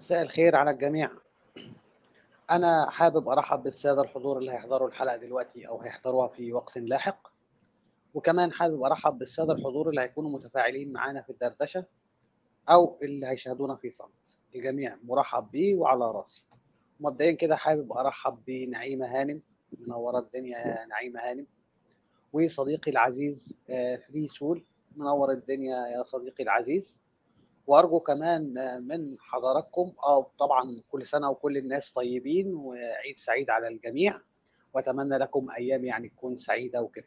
مساء الخير على الجميع أنا حابب أرحب بالسادة الحضور اللي هيحضروا الحلقة دلوقتي أو هيحضروها في وقت لاحق وكمان حابب أرحب بالسادة الحضور اللي هيكونوا متفاعلين معانا في الدردشة أو اللي هيشاهدونا في صمت الجميع مرحب بيه وعلى راسي مبدئيا كده حابب أرحب بنعيمة هانم منورة الدنيا يا نعيمة هانم وصديقي العزيز آه، فري سول منور الدنيا يا صديقي العزيز وارجو كمان آه، من حضراتكم اه طبعا كل سنه وكل الناس طيبين وعيد سعيد على الجميع واتمنى لكم ايام يعني تكون سعيده وكده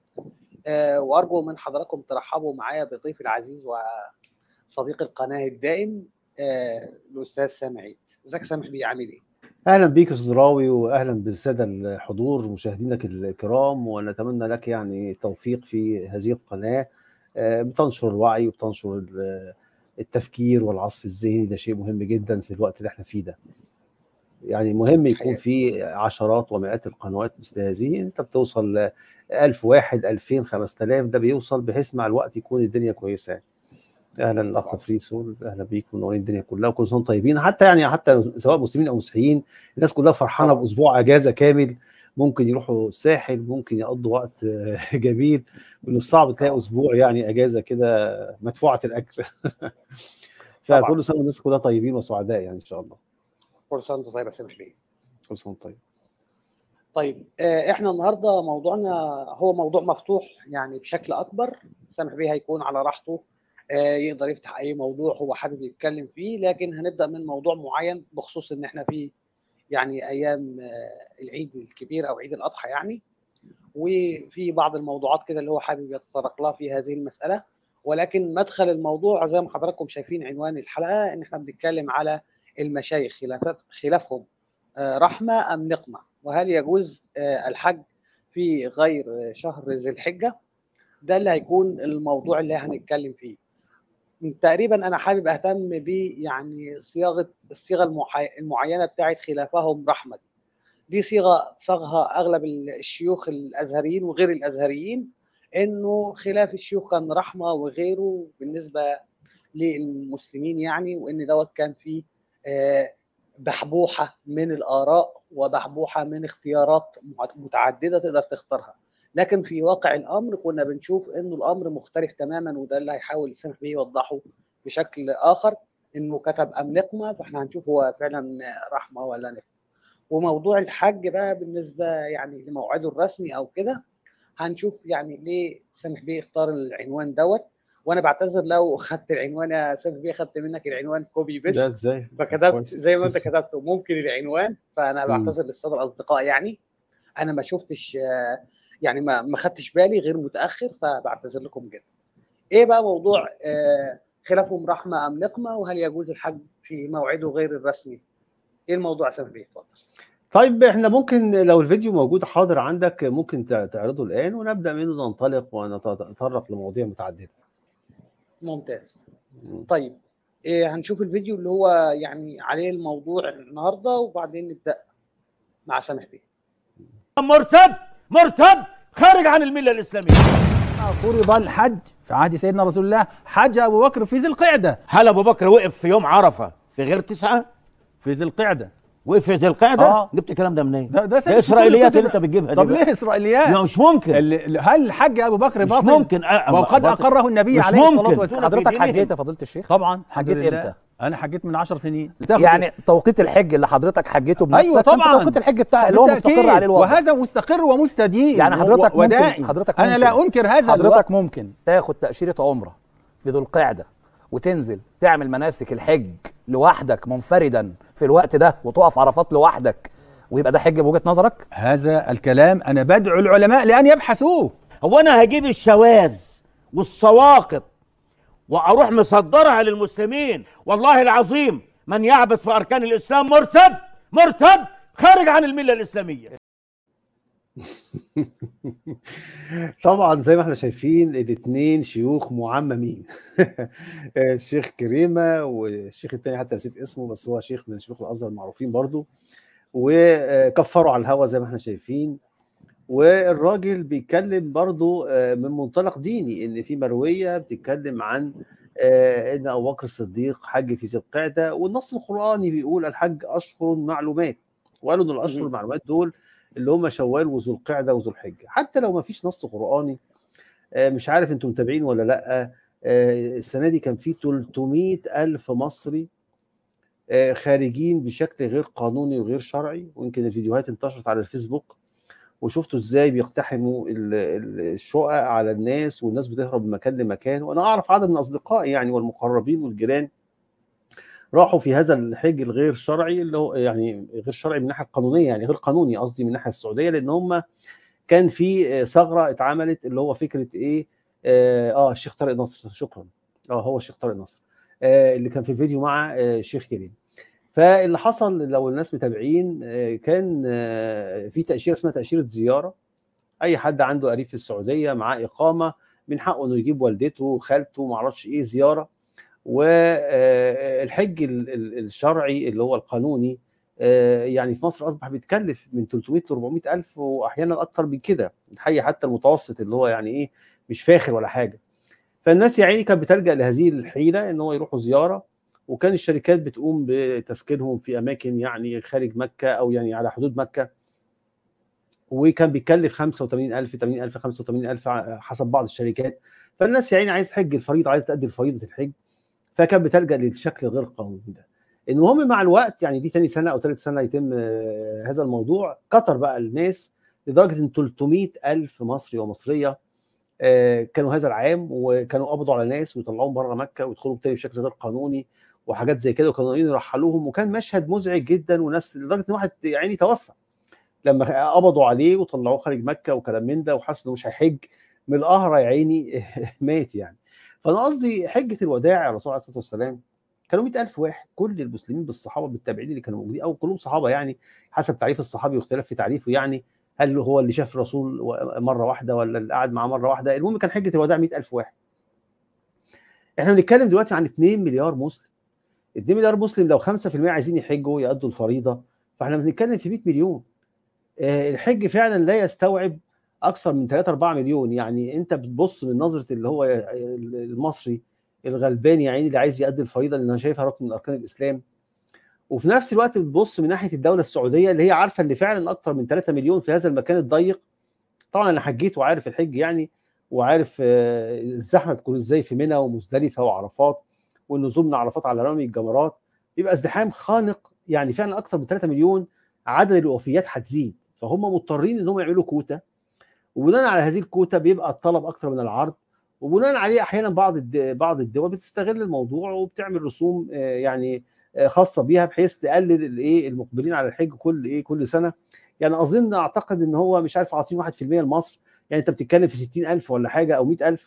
آه، وارجو من حضراتكم ترحبوا معايا بضيفي العزيز وصديق القناه الدائم آه، الاستاذ سامع عيد ازيك يا سامح بيه عامل ايه اهلا بيك يا استاذ راوي واهلا بالساده الحضور مشاهدينك الكرام ونتمنى لك يعني التوفيق في هذه القناه آه، بتنشر الوعي وبتنشر ال- التفكير والعصف الذهني ده شيء مهم جدا في الوقت اللي احنا فيه ده يعني مهم يكون حقيقة. في عشرات ومئات القنوات مثل هذه انت بتوصل ل 1000 واحد 2000 5000 ده بيوصل بحيث مع الوقت يكون الدنيا كويسه يعني. اهلا الاخ طبعا. فريسون اهلا بيك منورين الدنيا كلها وكل سنه وانتم طيبين حتى يعني حتى سواء مسلمين او مسيحيين الناس كلها فرحانه طبعا. باسبوع اجازه كامل ممكن يروحوا الساحل ممكن يقضوا وقت آه، جميل من الصعب تلاقي طبعا. اسبوع يعني اجازه كده مدفوعه الاجر طبعا. فكل سنه والناس كلها طيبين وسعداء يعني ان شاء الله كل سنه وانت طيب يا سامح بيه كل سنه وانتم طيب طيب آه، احنا النهارده موضوعنا هو موضوع مفتوح يعني بشكل اكبر سامح بيه هيكون على راحته آه، يقدر يفتح اي موضوع هو حابب يتكلم فيه لكن هنبدا من موضوع معين بخصوص ان احنا في يعني ايام آه، العيد الكبير او عيد الاضحى يعني وفي بعض الموضوعات كده اللي هو حابب يتطرق لها في هذه المساله ولكن مدخل الموضوع زي ما حضراتكم شايفين عنوان الحلقه ان احنا بنتكلم على المشايخ خلافات خلافهم آه، رحمه ام نقمه وهل يجوز آه، الحج في غير آه، شهر ذي الحجه ده اللي هيكون الموضوع اللي هنتكلم فيه تقريبا انا حابب اهتم ب يعني صياغه الصيغه المحي- المعينه بتاعت خلافهم رحمه دي. دي صيغه صاغها اغلب الشيوخ الازهريين وغير الازهريين انه خلاف الشيوخ كان رحمه وغيره بالنسبه للمسلمين يعني وان دوت كان فيه آه، بحبوحه من الاراء وبحبوحه من اختيارات متعدده تقدر تختارها لكن في واقع الامر كنا بنشوف انه الامر مختلف تماما وده اللي هيحاول السمح بيه يوضحه بشكل اخر انه كتب ام نقمه فاحنا هنشوف هو فعلا رحمه ولا نقمه وموضوع الحج بقى بالنسبه يعني لموعده الرسمي او كده هنشوف يعني ليه سامح بيه اختار العنوان دوت وانا بعتذر لو خدت العنوان يا سامح بيه خدت منك العنوان كوبي ده بيست ازاي فكتبت كويس. زي ما انت كتبته ممكن العنوان فانا مم. بعتذر للساده الاصدقاء يعني انا ما شفتش آه، يعني ما ما خدتش بالي غير متاخر فبعتذر لكم جدا ايه بقى موضوع آه، خلافهم رحمه ام نقمه وهل يجوز الحج في موعده غير الرسمي ايه الموضوع يا سامح بيه اتفضل طيب احنا ممكن لو الفيديو موجود حاضر عندك ممكن تع- تعرضه الان ونبدا منه ننطلق ونتطرق لمواضيع متعدده ممتاز مم. طيب إيه هنشوف الفيديو اللي هو يعني عليه الموضوع النهارده وبعدين نبدا مع سامح بيه مرتد مرتد خارج عن المله الاسلاميه فرض الحج في عهد سيدنا رسول الله حج ابو بكر في ذي القعده هل ابو بكر وقف في يوم عرفه في غير تسعه في ذي القعده وقف في ذي القعده آه. جبت الكلام ده منين ده ده ده اسرائيليات اللي انت بتجيبها دي طب بقى. ليه اسرائيليات لا مش ممكن ال- هل حج ابو بكر مش باطل ممكن أ- وقد باطل. اقره النبي مش عليه ممكن. الصلاه والسلام في حضرتك دينهم. حجيت يا فضيله الشيخ طبعا الحمد حجيت لله. امتى؟ انا حجيت من 10 سنين تاخد- يعني توقيت الحج اللي حضرتك حجيته بنفسك ايوه كان في طبعا توقيت الحج بتاع اللي هو بالتأكيد. مستقر عليه الوضع وهذا مستقر ومستدين يعني حضرتك و- ودائم ممكن حضرتك انا لا ممكن. انكر هذا حضرتك الوقت. ممكن تاخد تأشيرة عمرة في ذو القعدة وتنزل تعمل مناسك الحج لوحدك منفردا في الوقت ده وتقف عرفات لوحدك ويبقى ده حج بوجهة نظرك هذا الكلام انا بدعو العلماء لان يبحثوه هو انا هجيب الشواذ والسواقط واروح مصدرها للمسلمين والله العظيم من يعبث في اركان الاسلام مرتد مرتد خارج عن المله الاسلاميه طبعا زي ما احنا شايفين الاثنين شيوخ معممين الشيخ كريمه والشيخ الثاني حتى نسيت اسمه بس هو شيخ من شيوخ الازهر المعروفين برضو وكفروا على الهوا زي ما احنا شايفين والراجل بيتكلم برضو آه، من منطلق ديني ان في مرويه بتتكلم عن آه، ان ابو بكر الصديق حج في ذي القعده والنص القراني بيقول الحج اشهر معلومات وقالوا ان الاشهر مهم. المعلومات دول اللي هم شوال وذو القعده وذو الحجه حتى لو ما فيش نص قراني آه، مش عارف انتم متابعين ولا لا آه، السنه دي كان في 300 الف مصري آه، خارجين بشكل غير قانوني وغير شرعي ويمكن الفيديوهات انتشرت على الفيسبوك وشفتوا ازاي بيقتحموا ال- ال- الشقق على الناس والناس بتهرب من مكان لمكان وانا اعرف عدد من اصدقائي يعني والمقربين والجيران راحوا في هذا الحج الغير شرعي اللي هو يعني غير شرعي من الناحيه القانونيه يعني غير قانوني قصدي من الناحيه السعوديه لان هم كان في آه، ثغره اتعملت اللي هو فكره ايه اه, آه الشيخ طارق نصر شكرا اه هو الشيخ طارق نصر آه اللي كان في الفيديو مع آه الشيخ كريم فاللي حصل لو الناس متابعين آه، كان آه، في تاشيره اسمها تاشيره زياره اي حد عنده قريب في السعوديه معاه اقامه من حقه انه يجيب والدته خالته ما اعرفش ايه زياره والحج الشرعي اللي هو القانوني آه، يعني في مصر اصبح بيتكلف من 300 ل 400 الف واحيانا اكتر من كده الحي حتى المتوسط اللي هو يعني ايه مش فاخر ولا حاجه فالناس يا عيني كانت بتلجا لهذه الحيله ان هو يروحوا زياره وكان الشركات بتقوم بتسكينهم في اماكن يعني خارج مكه او يعني على حدود مكه وكان بيكلف 85000 80000 85000 حسب بعض الشركات فالناس يا عيني عايز تحج الفريضه عايز تأدي فريضه الحج فكان بتلجا للشكل غير قانوني ده المهم مع الوقت يعني دي تاني سنه او ثالث سنه يتم آه، هذا الموضوع كتر بقى الناس لدرجه ان 300 الف مصري ومصريه آه، كانوا هذا العام وكانوا قبضوا على ناس ويطلعوهم بره مكه ويدخلوا بالتالي بشكل غير قانوني وحاجات زي كده وكانوا ناويين يرحلوهم وكان مشهد مزعج جدا وناس لدرجه ان واحد يعني توفى لما قبضوا عليه وطلعوه خارج مكه وكلام من ده وحس انه مش هيحج من القهره يا عيني مات يعني فانا قصدي حجه الوداع يا رسول الله عليه الصلاه والسلام كانوا 100000 واحد كل المسلمين بالصحابه بالتابعين اللي كانوا موجودين او كلهم صحابه يعني حسب تعريف الصحابي واختلاف في تعريفه يعني هل هو اللي شاف الرسول مره واحده ولا اللي قعد معاه مره واحده المهم كان حجه الوداع 100000 واحد احنا بنتكلم دلوقتي عن 2 مليار مسلم 2 مليار مسلم لو 5% عايزين يحجوا يأدوا الفريضه فاحنا بنتكلم في 100 مليون آه، الحج فعلا لا يستوعب اكثر من 3 4 مليون يعني انت بتبص من نظره اللي هو المصري الغلبان يا عيني اللي عايز يؤدي الفريضه اللي انا شايفها ركن من اركان الاسلام وفي نفس الوقت بتبص من ناحيه الدوله السعوديه اللي هي عارفه ان فعلا اكثر من 3 مليون في هذا المكان الضيق طبعا انا حجيت وعارف الحج يعني وعارف آه، الزحمه بتكون ازاي في منى ومزدلفه وعرفات والنزول من عرفات على رمي الجمرات بيبقى ازدحام خانق يعني فعلا اكثر من 3 مليون عدد الوفيات هتزيد فهم مضطرين ان هم يعملوا كوتا وبناء على هذه الكوتا بيبقى الطلب اكثر من العرض وبناء عليه احيانا بعض الد- بعض الدول بتستغل الموضوع وبتعمل رسوم آه، يعني آه، خاصه بيها بحيث تقلل الايه المقبلين على الحج كل ايه كل سنه يعني اظن اعتقد ان هو مش عارف عاطين 1% لمصر يعني انت بتتكلم في 60000 ولا حاجه او 100000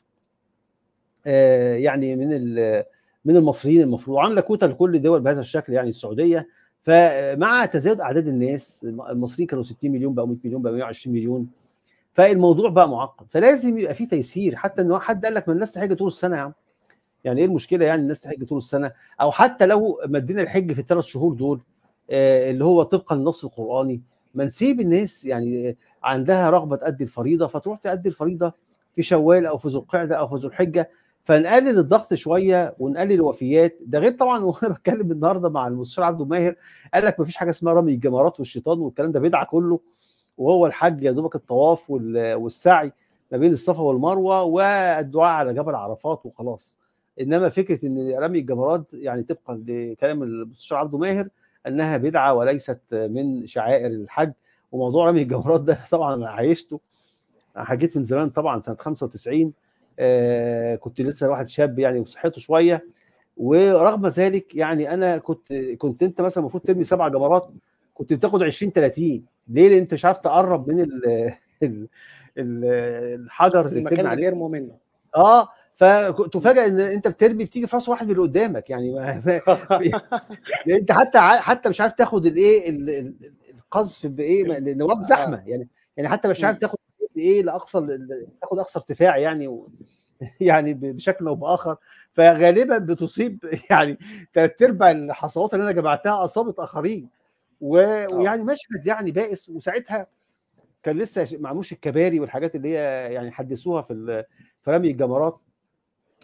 آه، يعني من ال- من المصريين المفروض عامله كوتا لكل الدول بهذا الشكل يعني السعوديه فمع تزايد اعداد الناس المصريين كانوا 60 مليون بقوا 100 مليون بقوا 120 مليون فالموضوع بقى معقد فلازم يبقى في تيسير حتى ان حد قال لك ما الناس تحج طول السنه يا عم يعني ايه المشكله يعني الناس تحج طول السنه او حتى لو مدينا الحج في الثلاث شهور دول آه، اللي هو طبقا للنص القراني ما نسيب الناس يعني عندها رغبه تادي الفريضه فتروح تادي الفريضه في شوال او في ذو القعده او في ذو الحجه فنقلل الضغط شويه ونقلل الوفيات ده غير طبعا وانا بتكلم النهارده مع المستشار عبده ماهر قال لك ما فيش حاجه اسمها رمي الجمرات والشيطان والكلام ده بدعه كله وهو الحج يا دوبك الطواف وال- والسعي ما بين الصفا والمروه والدعاء على جبل عرفات وخلاص انما فكره ان رمي الجمرات يعني طبقا لكلام المستشار عبده ماهر انها بدعه وليست من شعائر الحج وموضوع رمي الجمرات ده طبعا أنا عايشته أنا حجيت من زمان طبعا سنه 95 آه كنت لسه واحد شاب يعني وصحته شويه ورغم ذلك يعني انا كنت كنت انت مثلا المفروض ترمي سبع جمرات كنت بتاخد 20 30 ليه؟ لان انت مش عارف تقرب من ال ال ال الحجر اللي المكان بترمي عليه بيرموا منه اه فتفاجئ ان انت بترمي بتيجي في راس واحد من اللي قدامك يعني ما ما يعني انت حتى ع- حتى مش عارف تاخد الايه ال- ال- القذف بايه ما- لان وراك زحمه يعني يعني حتى مش عارف مم. تاخد بايه لاقصى ال- تاخد اقصى ارتفاع يعني و يعني ب- بشكل او باخر فغالبا بتصيب يعني ثلاث ارباع الحصوات اللي انا جمعتها اصابت اخرين و- ويعني مشهد يعني بائس وساعتها كان لسه ش- معموش الكباري والحاجات اللي هي يعني حدثوها في ال- في رمي الجمرات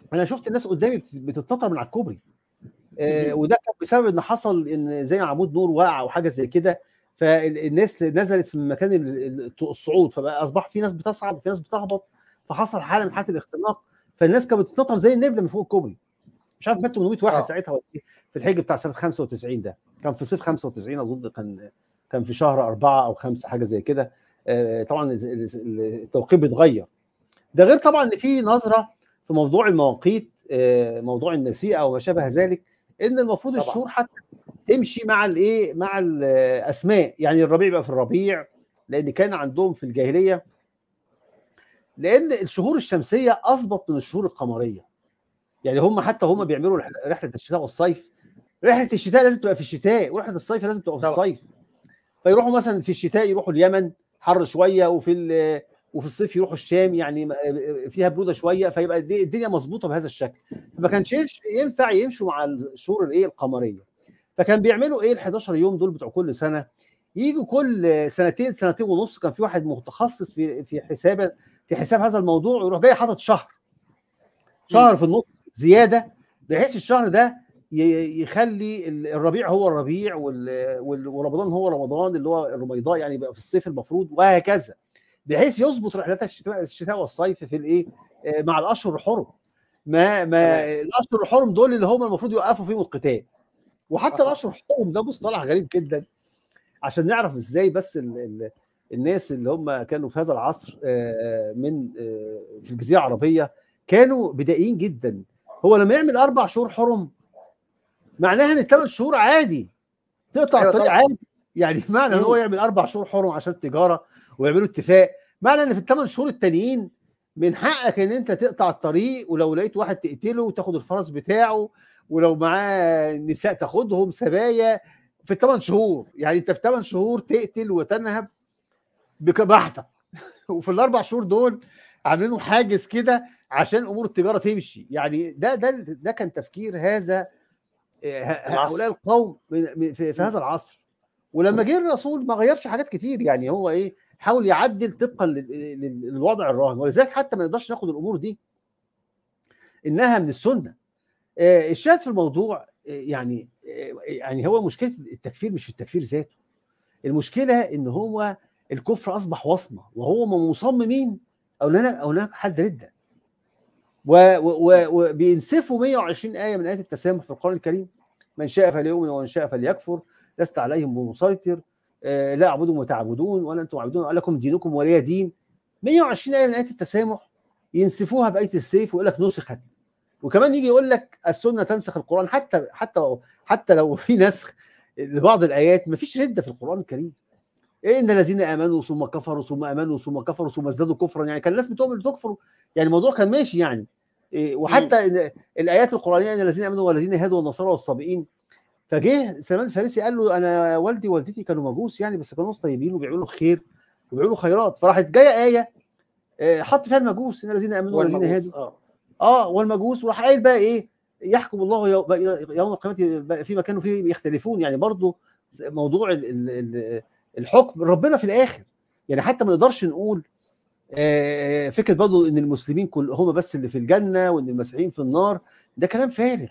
انا شفت الناس قدامي بت- بتتنطر من على الكوبري آه، مهم. وده كان بسبب ان حصل ان زي عمود نور وقع او حاجه زي كده فالناس نزلت في مكان ال- ال- الصعود فبقى اصبح في ناس بتصعد وفي ناس بتهبط فحصل حاله من حالات الاختناق فالناس كانت بتتنطر زي النبله من فوق الكوبري مش عارف مات 800 واحد آه. ساعتها ولا إيه، في الحج بتاع سنه 95 ده كان في صيف 95 اظن كان كان في شهر أربعة أو خمسة حاجة زي كده آه، طبعا ال- ال- التوقيت بيتغير ده غير طبعا ان في نظره في موضوع المواقيت آه، موضوع النسيئه وما شابه ذلك ان المفروض طبعاً. الشهور حتى تمشي مع الايه مع الاسماء يعني الربيع يبقى في الربيع لان كان عندهم في الجاهليه لان الشهور الشمسيه اضبط من الشهور القمريه يعني هم حتى هم بيعملوا رح- رحله الشتاء والصيف رحله الشتاء لازم تبقى في الشتاء ورحله الصيف لازم تبقى في طبعاً. الصيف فيروحوا مثلا في الشتاء يروحوا اليمن حر شويه وفي ال- وفي الصيف يروحوا الشام يعني فيها بروده شويه فيبقى الد- الدنيا مظبوطه بهذا الشكل فما كانش ينش- ينفع يمشوا مع الشهور الايه القمريه فكان بيعملوا ايه ال 11 يوم دول بتوع كل سنه يجوا كل سنتين سنتين ونص كان في واحد متخصص في في حساب في حساب هذا الموضوع ويروح جاي حاطط شهر شهر في النص زياده بحيث الشهر ده ي- يخلي ال- الربيع هو الربيع وال- وال- ورمضان هو رمضان اللي هو الرميضاء يعني بقى في الصيف المفروض وهكذا بحيث يظبط رحلات الشتاء الشتاء والصيف في الايه آه، مع الاشهر الحرم ما ما تمام. الاشهر الحرم دول اللي هم المفروض يوقفوا فيهم القتال وحتى آه. الاشهر الحرم ده مصطلح غريب جدا عشان نعرف ازاي بس ال ال الناس اللي هم كانوا في هذا العصر آه، من آه، في الجزيره العربيه كانوا بدائيين جدا هو لما يعمل اربع شهور حرم معناها ان الثمان شهور عادي تقطع أيوة الطريق طبعاً. عادي يعني معنى ان هو مم. يعمل اربع شهور حرم عشان تجاره ويعملوا اتفاق معنى ان في الثمان شهور التانيين من حقك ان انت تقطع الطريق ولو لقيت واحد تقتله وتاخد الفرس بتاعه ولو معاه نساء تاخدهم سبايا في الثمان شهور يعني انت في ثمان شهور تقتل وتنهب بك- بحتك وفي الاربع شهور دول عاملينه حاجز كده عشان امور التجاره تمشي يعني ده ده ده كان تفكير هذا آه، ه- العصر. هؤلاء القوم من- من- في, في هذا العصر ولما جه الرسول ما غيرش حاجات كتير يعني هو ايه حاول يعدل طبقا لل- لل- للوضع الراهن ولذلك حتى ما نقدرش ناخد الامور دي انها من السنه آه، الشاهد في الموضوع آه، يعني آه، يعني هو مشكله التكفير مش في التكفير ذاته المشكله ان هو الكفر اصبح وصمه وهو من مصممين او لنا او هناك حد رده و- و- و- وبينسفوا 120 ايه من ايات التسامح في القران الكريم من شاء فليؤمن ومن شاء فليكفر لست عليهم بمسيطر آه، لا اعبدهم وتعبدون ولا انتم عابدون لكم دينكم ولي دين 120 ايه من ايات التسامح ينسفوها بايه السيف ويقول لك نسخت وكمان يجي يقول لك السنه تنسخ القران حتى حتى حتى لو في نسخ لبعض الايات ما فيش رده في القران الكريم إيه ان الذين امنوا ثم كفروا ثم امنوا ثم كفروا ثم ازدادوا كفرا يعني كان الناس بتؤمن وتكفر يعني الموضوع كان ماشي يعني إيه وحتى إن الايات القرانيه ان الذين امنوا والذين هادوا والنصارى والصابئين فجه سلمان الفارسي قال له انا والدي ووالدتي كانوا مجوس يعني بس كانوا ناس طيبين وبيعملوا خير وبيعملوا خيرات فراحت جايه ايه آه، حط فيها المجوس ان الذين امنوا والذين والمجوس. هادوا اه اه والمجوس وراح قايل بقى ايه يحكم الله يو- بقى يوم القيامه فيما كانوا فيه يختلفون يعني برضو موضوع ال- ال- ال- الحكم ربنا في الاخر يعني حتى ما نقدرش نقول آه، فكره برضو ان المسلمين كل هم بس اللي في الجنه وان المسيحيين في النار ده كلام فارغ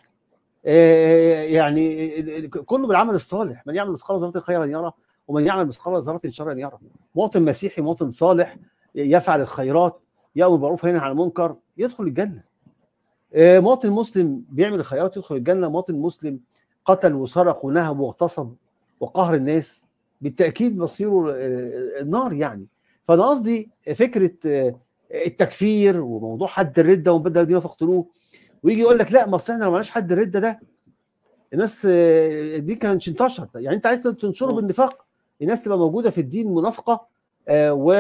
آه، يعني ال- ال- كله بالعمل الصالح من يعمل مثقال ذره خيرا يرى ومن يعمل مثقال ذره شرا يرى مواطن مسيحي مواطن صالح يفعل الخيرات يامر بالمعروف وينهى عن المنكر يدخل الجنه آه، مواطن مسلم بيعمل الخيرات يدخل الجنه مواطن مسلم قتل وسرق ونهب واغتصب وقهر الناس بالتاكيد مصيره آه، النار يعني فانا قصدي فكره آه، التكفير وموضوع حد الرده ومن بدل دينه فاقتلوه ويجي يقول لك لا ما اصل احنا لو معناش حد الرده ده الناس آه، دي كانتش انتشرت يعني انت عايز تنشره مم. بالنفاق الناس تبقى موجوده في الدين منافقه آه، و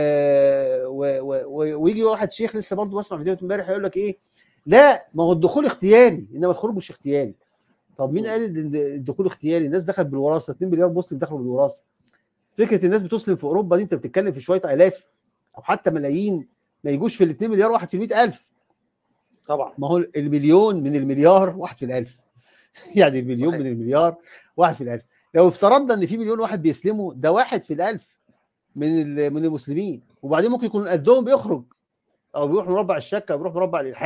آه، و- و- و- ويجي واحد شيخ لسه برضه بسمع فيديو امبارح يقول لك ايه لا ما هو الدخول اختياري انما الخروج مش اختياري طب مين مم. قال ان الدخول اختياري الناس دخلت بالوراثه 2 مليار مسلم دخلوا بالوراثه فكره الناس بتسلم في اوروبا دي انت بتتكلم في شويه الاف او حتى ملايين ما يجوش في ال 2 مليار واحد في 100000 طبعا ما هو المليون من المليار واحد في الألف يعني المليون صحيح. من المليار واحد في الألف لو افترضنا ان في مليون واحد بيسلموا ده واحد في الألف من ال- من المسلمين وبعدين ممكن يكون قدهم بيخرج او بيروح مربع الشك او بيروح مربع الالحاد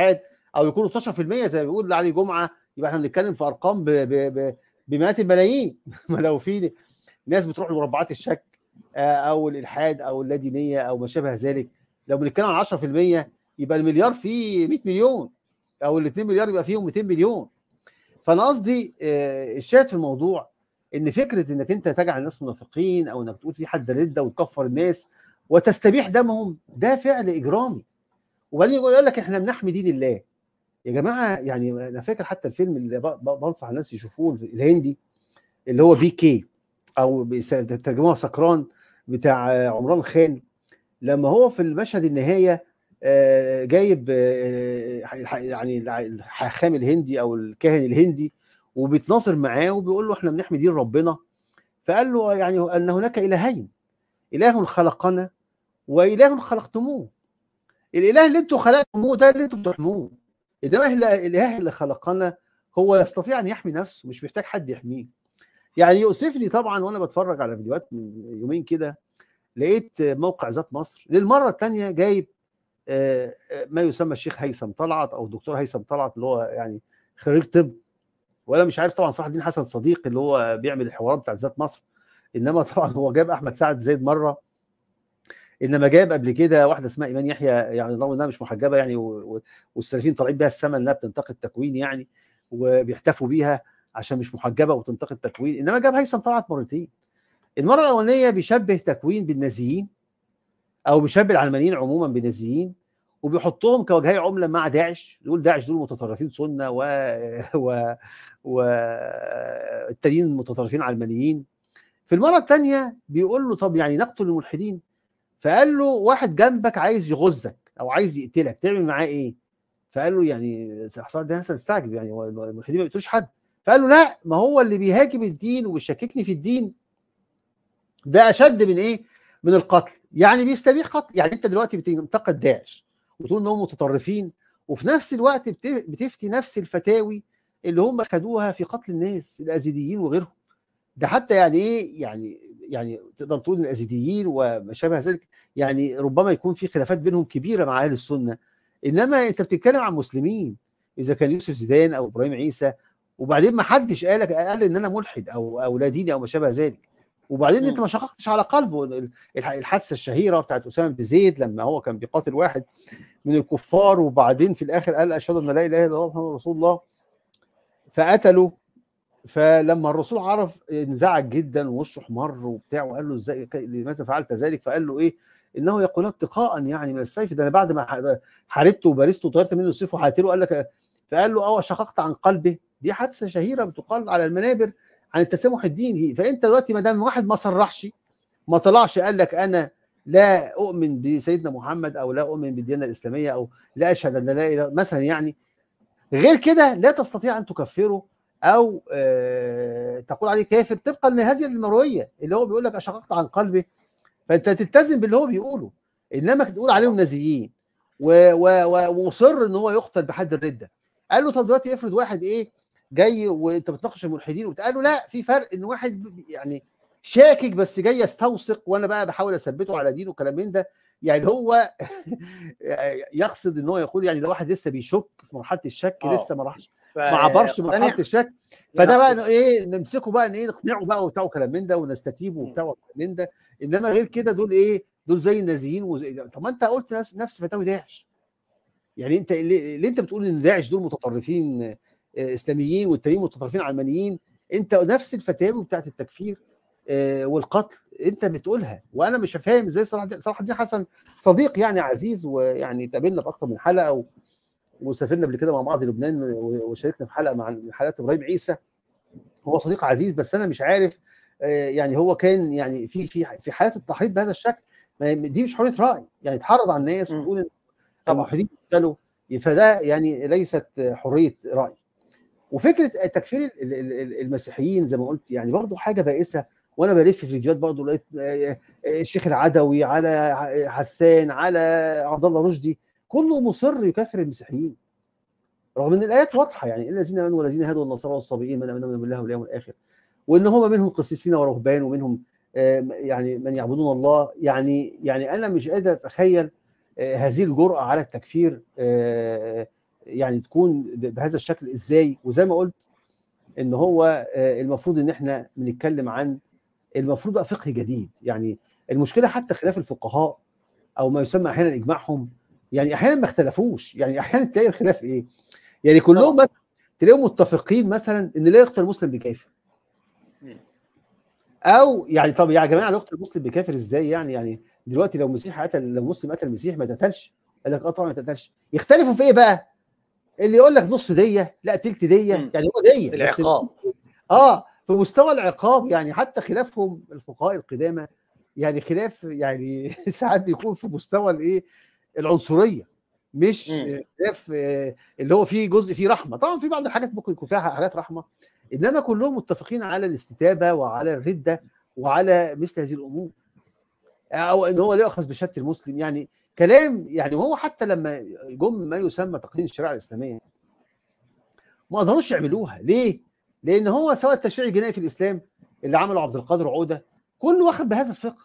او يكونوا 12% زي ما بيقول علي جمعه يبقى احنا بنتكلم في ارقام ب- ب- ب- بمئات الملايين ما لو في ناس بتروح لمربعات الشك آه، او الالحاد او اللادينيه او ما شابه ذلك لو بنتكلم عن 10% يبقى المليار فيه 100 مليون او ال 2 مليار يبقى فيهم 200 مليون فانا قصدي آه، الشاهد في الموضوع ان فكره انك انت تجعل الناس منافقين او انك تقول في حد رده وتكفر الناس وتستبيح دمهم ده فعل اجرامي وبعدين يقول لك احنا بنحمي دين الله يا جماعه يعني انا فاكر حتى الفيلم اللي ب- ب- بنصح الناس يشوفوه الهندي اللي هو بي كي او بيس- ترجموها سكران بتاع عمران خان لما هو في المشهد النهايه آه، جايب آه، الح- يعني الحاخام الهندي او الكاهن الهندي وبيتناصر معاه وبيقول له احنا بنحمي دين ربنا فقال له يعني ان هناك الهين اله خلقنا واله خلقتموه الاله اللي انتم خلقتموه ده اللي انتم بتحموه انما ال- الاله اللي خلقنا هو يستطيع ان يحمي نفسه مش محتاج حد يحميه يعني يؤسفني طبعا وانا بتفرج على فيديوهات من يومين كده لقيت موقع ذات مصر للمره الثانيه جايب آه، آه، ما يسمى الشيخ هيثم طلعت او الدكتور هيثم طلعت اللي هو يعني خريج طب ولا مش عارف طبعا صلاح الدين حسن صديق اللي هو بيعمل الحوارات بتاعت ذات مصر انما طبعا هو جاب احمد سعد زيد مره انما جاب قبل كده واحده اسمها ايمان يحيى يعني رغم انها مش محجبه يعني و- و- والسلفيين طالعين بيها السما انها بتنتقد تكوين يعني وبيحتفوا بيها عشان مش محجبه وتنتقد تكوين انما جاب هيثم طلعت مرتين المره الاولانيه بيشبه تكوين بالنازيين او بيشبه العلمانيين عموما بالنازيين وبيحطهم كوجهي عمله مع داعش يقول داعش دول متطرفين سنه و و والتانيين متطرفين علمانيين في المره الثانيه بيقول له طب يعني نقتل الملحدين فقال له واحد جنبك عايز يغزك او عايز يقتلك تعمل معاه ايه فقال له يعني حصل ده حسن استعجب يعني هو الملحدين ما بيقتلوش حد فقال له لا ما هو اللي بيهاجم الدين وبيشككني في الدين ده اشد من ايه من القتل يعني بيستبيح قتل يعني انت دلوقتي بتنتقد داعش وتقول انهم متطرفين وفي نفس الوقت بت- بتفتي نفس الفتاوي اللي هم خدوها في قتل الناس الازيديين وغيرهم ده حتى يعني ايه يعني يعني تقدر تقول ان الازيديين وما شابه ذلك يعني ربما يكون في خلافات بينهم كبيره مع اهل السنه انما انت بتتكلم عن مسلمين اذا كان يوسف زيدان او ابراهيم عيسى وبعدين ما حدش قالك قال ان انا ملحد او او لا ديني او ما شابه ذلك وبعدين انت ما شققتش على قلبه الح- الحادثه الشهيره بتاعت اسامه بن زيد لما هو كان بيقاتل واحد من الكفار وبعدين في الاخر قال اشهد ان لا اله الا الله محمد رسول الله فقتله فلما الرسول عرف انزعج جدا ووشه احمر وبتاع وقال له ازاي كي- لماذا فعلت ذلك فقال له ايه انه يقول اتقاء يعني من السيف ده انا بعد ما ح- حاربته وبارزته وطيرت منه السيف وحاتله قال لك فقال له اه شققت عن قلبه دي حادثه شهيره بتقال على المنابر عن التسامح الديني فانت دلوقتي ما دام واحد ما صرحش ما طلعش قال لك انا لا اؤمن بسيدنا محمد او لا اؤمن بالديانه الاسلاميه او لا اشهد ان لا اله مثلا يعني غير كده لا تستطيع ان تكفره او آه تقول عليه كافر طبقا لهذه المرويه اللي هو بيقول لك اشققت عن قلبه فانت تلتزم باللي هو بيقوله انما تقول عليهم نازيين و- و- و- ومصر ان هو يقتل بحد الرده قال له طب دلوقتي افرض واحد ايه جاي وانت بتناقش الملحدين وبتاع قال له لا في فرق ان واحد ب- يعني شاكك بس جاي يستوثق وانا بقى بحاول اثبته على دينه وكلام من ده يعني هو يقصد ان هو يقول يعني لو واحد لسه بيشك في مرحله الشك آه. لسه ما راحش ف- ما عبرش مرحله اقتنع- الشك فده بقى نعم. إنه ايه نمسكه بقى ان ايه نقنعه بقى وبتاع وكلام من ده ونستتيبه وبتاع وكلام من ده انما غير كده دول ايه دول زي النازيين وزي طب ما انت قلت نفس نفس فتاوي داعش يعني انت اللي, اللي انت بتقول ان داعش دول متطرفين آه، اسلاميين والتانيين متطرفين علمانيين انت نفس الفتاوي بتاعت التكفير آه، والقتل انت بتقولها وانا مش فاهم ازاي صلاح الدين صلاح الدين حسن صديق يعني عزيز ويعني تقابلنا في اكثر من حلقه و... وسافرنا قبل كده مع بعض لبنان و- وشاركنا في حلقه مع من حلقات ابراهيم عيسى هو صديق عزيز بس انا مش عارف آه، يعني هو كان يعني في في في حالات التحريض بهذا الشكل ما- دي مش حريه راي يعني تحرض على الناس مم. وتقول ان طبعا. الملحدين يقتلوا فده يعني ليست حريه راي وفكره تكفير ال- ال- ال- المسيحيين زي ما قلت يعني برضه حاجه بائسه وانا بلف في فيديوهات برضه لقيت آه، آه، الشيخ العدوي على ح- حسان على عبد الله رشدي كله مصر يكفر المسيحيين رغم ان الايات واضحه يعني إن الذين امنوا والذين هادوا والنصارى والصابئين من امنوا بالله واليوم الاخر وان هم منهم قسيسين ورهبان ومنهم آه، يعني من يعبدون الله يعني يعني انا مش قادر اتخيل آه، هذه الجرأه على التكفير آه، يعني تكون ب- بهذا الشكل ازاي وزي ما قلت ان هو آه، المفروض ان احنا بنتكلم عن المفروض بقى فقه جديد يعني المشكله حتى خلاف الفقهاء او ما يسمى احيانا اجماعهم يعني احيانا ما اختلفوش يعني احيانا تلاقي الخلاف ايه يعني كلهم مثلا تلاقيهم متفقين مثلا ان لا يقتل المسلم بكافر مم. او يعني طب يا جماعه لا يقتل المسلم بكافر ازاي يعني يعني دلوقتي لو مسيحي قتل لو مسلم قتل مسيح ما تقتلش قال لك اه طبعا ما تقتلش يختلفوا في ايه بقى اللي يقول لك نص ديه لا تلت ديه مم. يعني هو ديه بس العقاب اه في مستوى العقاب يعني حتى خلافهم الفقهاء القدامى يعني خلاف يعني ساعات بيكون في مستوى الايه العنصريه مش مم. خلاف آه، اللي هو فيه جزء فيه رحمه طبعا في بعض الحاجات ممكن يكون فيها حاجات رحمه انما كلهم متفقين على الاستتابه وعلى الرده وعلى مثل هذه الامور او ان هو لا يؤخذ بشهاده المسلم يعني كلام يعني وهو حتى لما جم ما يسمى تقنين الشريعه الاسلاميه ما قدروش يعملوها ليه؟ لان هو سواء التشريع الجنائي في الاسلام اللي عمله عبد القادر عوده كله واخد بهذا الفقه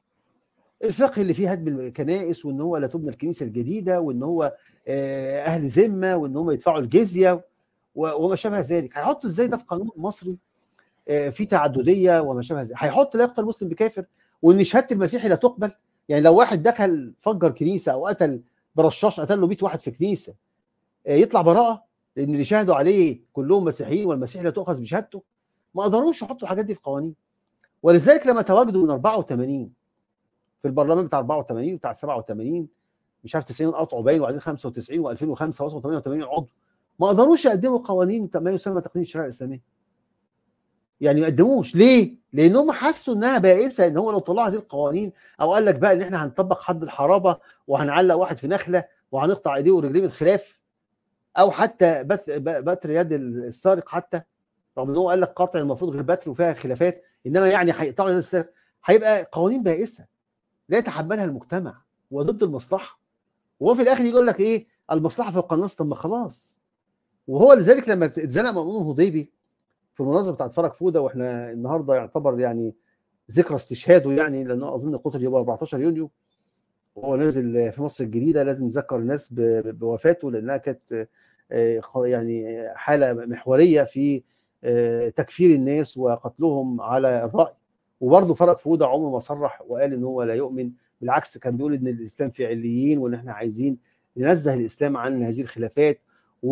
الفقه اللي فيه هدم الكنائس وان هو لا تبنى الكنيسه الجديده وان هو آه، اهل ذمه وان هم يدفعوا الجزيه و- وما شابه ذلك هيحطوا ازاي ده في قانون مصري آه، في تعدديه وما شابه ذلك هيحط لا يقتل مسلم بكافر وان شهاده المسيحي لا تقبل يعني لو واحد دخل فجر كنيسه او قتل برشاش قتل له 100 واحد في كنيسه آه، يطلع براءه لان اللي شاهدوا عليه كلهم مسيحيين والمسيحي لا تؤخذ بشهادته ما قدروش يحطوا الحاجات دي في قوانين ولذلك لما تواجدوا من 84 في البرلمان بتاع 84 وبتاع 87 مش عارف 90 قطعوا باين وبعدين 95 و2005 وصلوا 88 عضو ما قدروش يقدموا قوانين ما يسمى تقنين الشريعه الاسلاميه يعني ما قدموش ليه؟ لانهم حسوا انها بائسه ان هو لو طلعوا هذه القوانين او قال لك بقى ان احنا هنطبق حد الحرابه وهنعلق واحد في نخله وهنقطع ايديه ورجليه بالخلاف او حتى بت- ب- بتر يد السارق حتى رغم ان هو قال لك قطع المفروض غير بتر وفيها خلافات انما يعني هيقطعوا يد السارق هيبقى قوانين بائسه لا يتحملها المجتمع وضد المصلحه وهو في الاخر يقول لك ايه المصلحه فوق النص طب ما خلاص وهو لذلك لما اتزنق مأمون هضيبي في المناظره بتاعت فرج فوده واحنا النهارده يعتبر يعني ذكرى استشهاده يعني لانه اظن قتل يوم 14 يونيو وهو نازل في مصر الجديده لازم نذكر الناس ب- بوفاته لانها كانت آه، خ- يعني حاله محوريه في آه، تكفير الناس وقتلهم على الراي وبرضه فرج فوده عمره ما صرح وقال ان هو لا يؤمن بالعكس كان بيقول ان الاسلام في عليين وان احنا عايزين ننزه الاسلام عن هذه الخلافات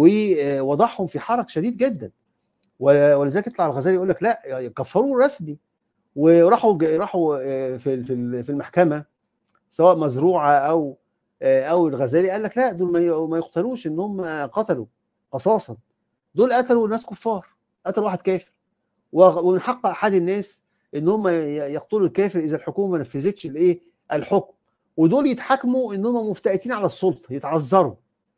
ووضعهم في حرج شديد جدا و- ولذلك يطلع الغزالي يقول لك لا كفروه رسمي وراحوا ج- راحوا آه، في في في المحكمه سواء مزروعه او آه، او الغزالي قال لك لا دول ما ي- ما يقتلوش ان هم قتلوا قصاصا دول قتلوا ناس كفار قتلوا واحد كافر و- ومن حق احد الناس ان هم ي- يقتلوا الكافر اذا الحكومه ما نفذتش الايه الحكم ودول يتحاكموا ان هم مفتئتين على السلطه يتعذروا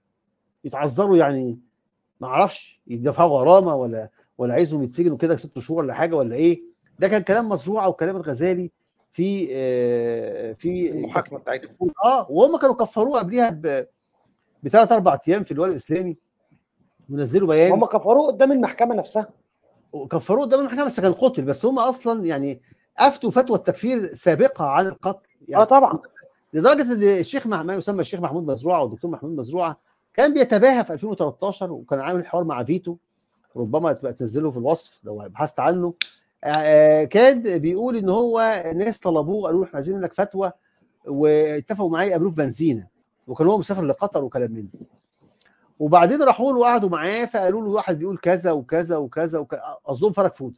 يتعذروا يعني ما اعرفش يدفعوا غرامه ولا ولا عايزهم يتسجنوا كده ست شهور ولا حاجه ولا ايه ده كان كلام مزروعه وكلام الغزالي في آه، في المحاكمه بتاعتهم اه وهم كانوا كفروه قبلها ب بثلاث اربع ايام في الولاء الاسلامي ونزلوا بيان هم كفروه قدام المحكمه نفسها وكفروه قدام المحكمه بس كان قتل بس هم اصلا يعني افتوا فتوى التكفير سابقه عن القتل يعني اه طبعا لدرجه ان الشيخ مح- ما يسمى الشيخ محمود مزروعه والدكتور محمود مزروعه كان بيتباهى في 2013 وكان عامل حوار مع فيتو ربما تبقى تنزله في الوصف لو بحثت عنه آه، كان بيقول ان هو ناس طلبوه قالوا له احنا عايزين منك فتوى واتفقوا معاه يقابلوه في بنزينه وكان هو مسافر لقطر وكلام من ده وبعدين راحوا له وقعدوا معاه فقالوا له واحد بيقول كذا وكذا وكذا وكذا قصدهم فرج فود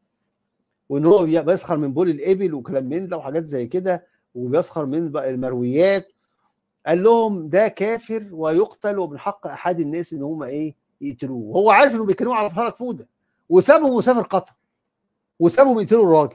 وان هو بي- بيسخر من بول الابل وكلام من ده وحاجات زي كده وبيسخر من بقى المرويات قال لهم ده كافر ويقتل ومن حق احد الناس ان هم ايه يقتلوه وهو عارف انه بيتكلموا على فرج فوده وسابهم وسافر قطر وسابهم يقتلوا الراجل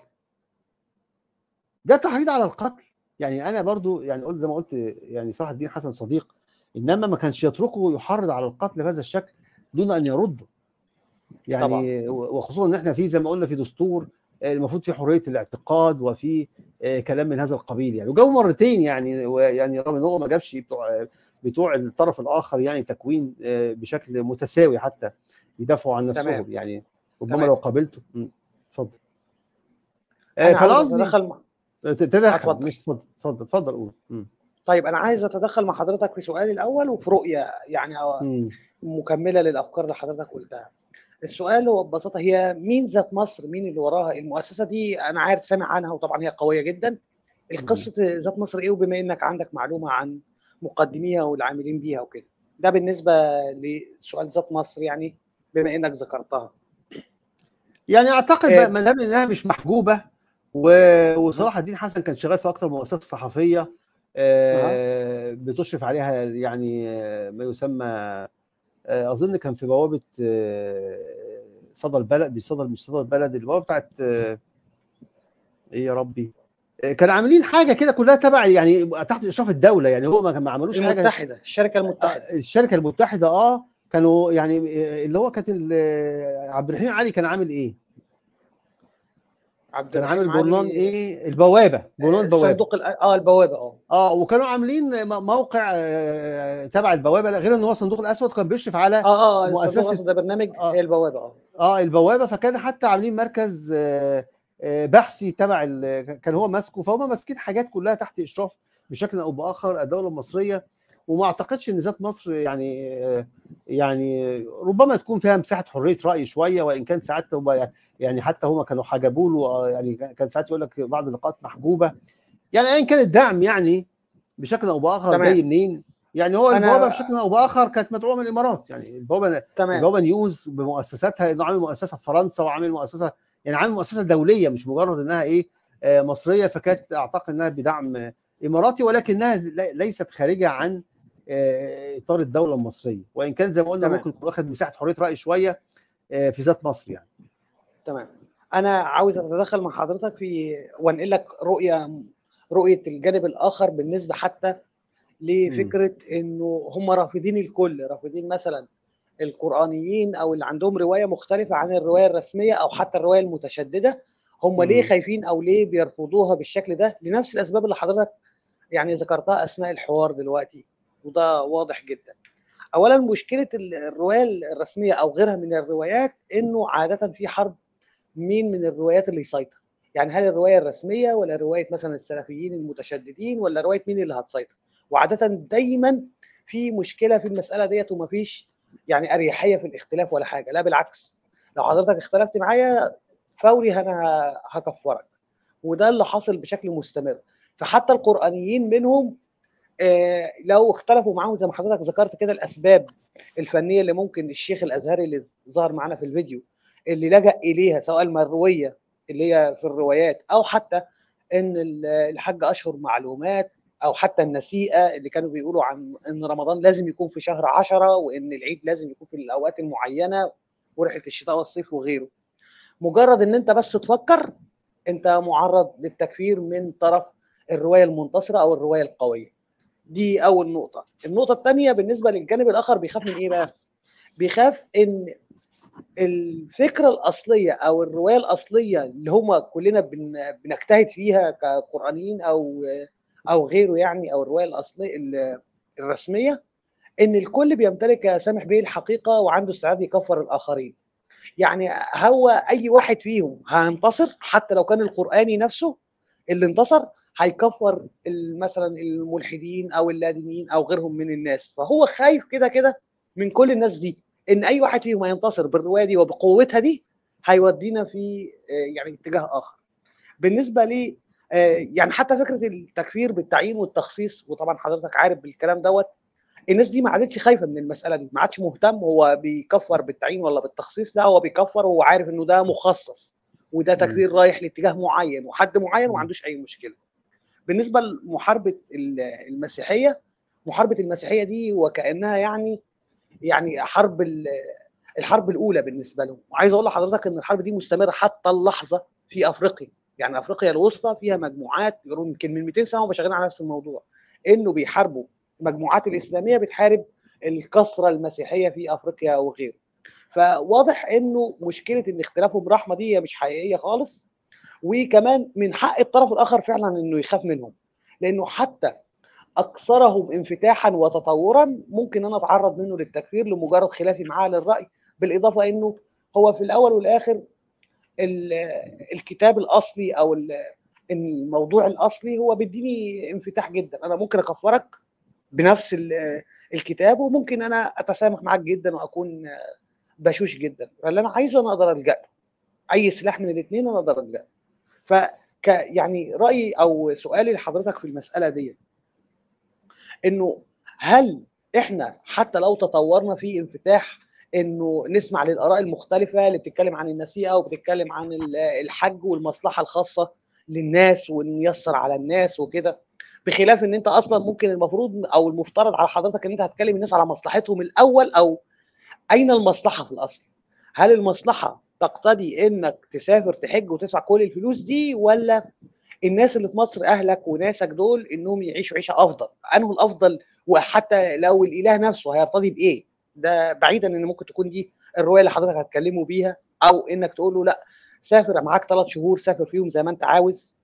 ده تحريض على القتل يعني انا برضو يعني قلت زي ما قلت يعني صلاح الدين حسن صديق انما ما كانش يتركه يحرض على القتل بهذا الشكل دون ان يرده يعني وخصوصا ان احنا في زي ما قلنا في دستور آه، المفروض في حريه الاعتقاد وفي آه، كلام من هذا القبيل يعني وجابوا مرتين يعني ويعني رغم ان هو ما جابش بتوع بتوع الطرف الاخر يعني تكوين آه، بشكل متساوي حتى يدافعوا عن نفسهم تمام. يعني ربما تمام. لو قابلته م، اتفضل آه، انا فانا عاوز قصدي اتدخل مع- تدخل اتفضل. مش اتفضل اتفضل اتفضل قول م. طيب انا عايز اتدخل مع حضرتك في سؤالي الاول وفي رؤيه يعني مم. مكمله للافكار اللي حضرتك قلتها السؤال هو ببساطه هي مين ذات مصر مين اللي وراها المؤسسه دي انا عارف سامع عنها وطبعا هي قويه جدا القصه ذات مصر ايه وبما انك عندك معلومه عن مقدميها والعاملين بيها وكده ده بالنسبه لسؤال ذات مصر يعني بما انك ذكرتها يعني اعتقد إيه. بقى ما دام انها مش محجوبه و- وصلاح الدين حسن كان شغال في اكثر من مؤسسه صحفيه آه، بتشرف عليها يعني آه، ما يسمى آه، اظن كان في بوابه آه، صدى البلد بصدى مش صدى البلد البوابه بتاعت آه، ايه يا ربي آه، كانوا عاملين حاجه كده كلها تبع يعني تحت اشراف الدوله يعني هو ما ما عملوش حاجه المتحده الشركه آه، المتحده الشركه المتحده اه كانوا يعني آه، اللي هو كانت ال- عبد الرحيم علي كان عامل ايه؟ عبد كان عامل الرحيم جورنان علي، ايه؟ البوابه جورنان البوابه صندوق الأ- اه البوابه اه اه وكانوا عاملين م- موقع آه، تبع البوابه لا، غير ان هو الصندوق الاسود كان بيشرف على اه اه مؤسسة- الصندوق الأسود ده برنامج آه. هي البوابه اه اه البوابه فكان حتى عاملين مركز آه، آه، بحثي تبع ال- كان هو ماسكه فهم ماسكين حاجات كلها تحت اشراف بشكل او باخر الدوله المصريه وما اعتقدش ان ذات مصر يعني آه، يعني ربما تكون فيها مساحه حريه راي شويه وان كان ساعات تبقى يعني حتى هم كانوا حجبوا له آه، يعني كان ساعات يقول لك بعض اللقاءات محجوبه يعني ايا كان الدعم يعني بشكل او باخر تمام. جاي منين يعني هو أنا- البوابه بشكل او باخر كانت مدعومه من الامارات يعني البوابه تمام البوابه نيوز بمؤسساتها لانه عامل مؤسسه في فرنسا وعامل مؤسسه يعني عامل مؤسسه دوليه مش مجرد انها ايه آه، مصريه فكانت اعتقد انها بدعم آه، اماراتي ولكنها ل- ليست خارجه عن آه، اطار الدوله المصريه وان كان زي ما قلنا تمام. ممكن يكون واخد مساحه حريه راي شويه آه، في ذات مصر يعني تمام انا عاوز اتدخل مع حضرتك في وانقل لك رؤيه رؤيه الجانب الاخر بالنسبه حتى لفكره انه هم رافضين الكل رافضين مثلا القرانيين او اللي عندهم روايه مختلفه عن الروايه الرسميه او حتى الروايه المتشدده هم ليه مم. خايفين او ليه بيرفضوها بالشكل ده لنفس الاسباب اللي حضرتك يعني ذكرتها اثناء الحوار دلوقتي وده واضح جدا اولا مشكله ال- الروايه الرسميه او غيرها من الروايات انه عاده في حرب مين من الروايات اللي يسيطر يعني هل الروايه الرسميه ولا روايه مثلا السلفيين المتشددين ولا روايه مين اللي هتسيطر وعاده دايما في مشكله في المساله ديت ومفيش يعني اريحيه في الاختلاف ولا حاجه لا بالعكس لو حضرتك اختلفت معايا فوري انا هكفرك وده اللي حاصل بشكل مستمر فحتى القرانيين منهم آه، لو اختلفوا معاهم زي ما حضرتك ذكرت كده الاسباب الفنيه اللي ممكن الشيخ الازهري اللي ظهر معانا في الفيديو اللي لجأ اليها سواء المرويه اللي هي في الروايات او حتى ان ال- الحج اشهر معلومات او حتى النسيئه اللي كانوا بيقولوا عن ان رمضان لازم يكون في شهر عشرة وان العيد لازم يكون في الاوقات المعينه ورحله الشتاء والصيف وغيره مجرد ان انت بس تفكر انت معرض للتكفير من طرف الروايه المنتصره او الروايه القويه دي اول نقطه النقطه الثانيه بالنسبه للجانب الاخر بيخاف من ايه بقى بيخاف ان الفكره الاصليه او الروايه الاصليه اللي هم كلنا بن- بنجتهد فيها كقرانيين او او غيره يعني او الروايه الاصليه ال- الرسميه ان الكل بيمتلك يا سامح بيه الحقيقه وعنده استعداد يكفر الاخرين يعني هو اي واحد فيهم هينتصر حتى لو كان القراني نفسه اللي انتصر هيكفر ال- مثلا الملحدين او اللادينيين او غيرهم من الناس فهو خايف كده كده من كل الناس دي ان اي واحد فيهم هينتصر بالروايه دي وبقوتها دي هيودينا في آه، يعني اتجاه اخر بالنسبه لي آه، يعني حتى فكره التكفير بالتعيين والتخصيص وطبعا حضرتك عارف بالكلام دوت الناس دي ما عادتش خايفه من المساله دي ما عادش مهتم هو بيكفر بالتعيين ولا بالتخصيص لا هو بيكفر وهو عارف انه ده مخصص وده تكفير رايح لاتجاه معين وحد معين وما عندوش اي مشكله بالنسبه لمحاربه ال- المسيحيه محاربه المسيحيه دي وكانها يعني يعني حرب ال- الحرب الاولى بالنسبه لهم وعايز اقول لحضرتك ان الحرب دي مستمره حتى اللحظه في افريقيا يعني افريقيا الوسطى فيها مجموعات يقولوا يمكن من 200 سنه هم شغالين على نفس الموضوع انه بيحاربوا المجموعات الاسلاميه بتحارب الكثره المسيحيه في افريقيا وغيره فواضح انه مشكله ان اختلافهم رحمه دي هي مش حقيقيه خالص وكمان من حق الطرف الاخر فعلا انه يخاف منهم لانه حتى اكثرهم انفتاحا وتطورا ممكن انا اتعرض منه للتكفير لمجرد خلافي معاه للراي بالاضافه انه هو في الاول والاخر ال- الكتاب الاصلي او ال- ان الموضوع الاصلي هو بيديني انفتاح جدا انا ممكن اكفرك بنفس ال- الكتاب وممكن انا اتسامح معاك جدا واكون بشوش جدا فاللي انا عايزه انا اقدر الجا له. اي سلاح من الاثنين انا اقدر الجا له. ف يعني رايي او سؤالي لحضرتك في المساله دي انه هل احنا حتى لو تطورنا في انفتاح انه نسمع للاراء المختلفه اللي بتتكلم عن النسيئه وبتتكلم عن ال- الحج والمصلحه الخاصه للناس ونيسر على الناس وكده بخلاف ان انت اصلا ممكن المفروض او المفترض على حضرتك ان انت هتكلم الناس على مصلحتهم الاول او اين المصلحه في الاصل؟ هل المصلحه تقتضي انك تسافر تحج وتدفع كل الفلوس دي ولا الناس اللي في مصر اهلك وناسك دول انهم يعيشوا عيشه افضل؟ انه الافضل وحتى لو الاله نفسه هيرتضي بايه؟ ده بعيدا ان ممكن تكون دي الروايه اللي حضرتك هتكلمه بيها او انك تقول له لا سافر معاك ثلاث شهور سافر فيهم زي ما انت عاوز.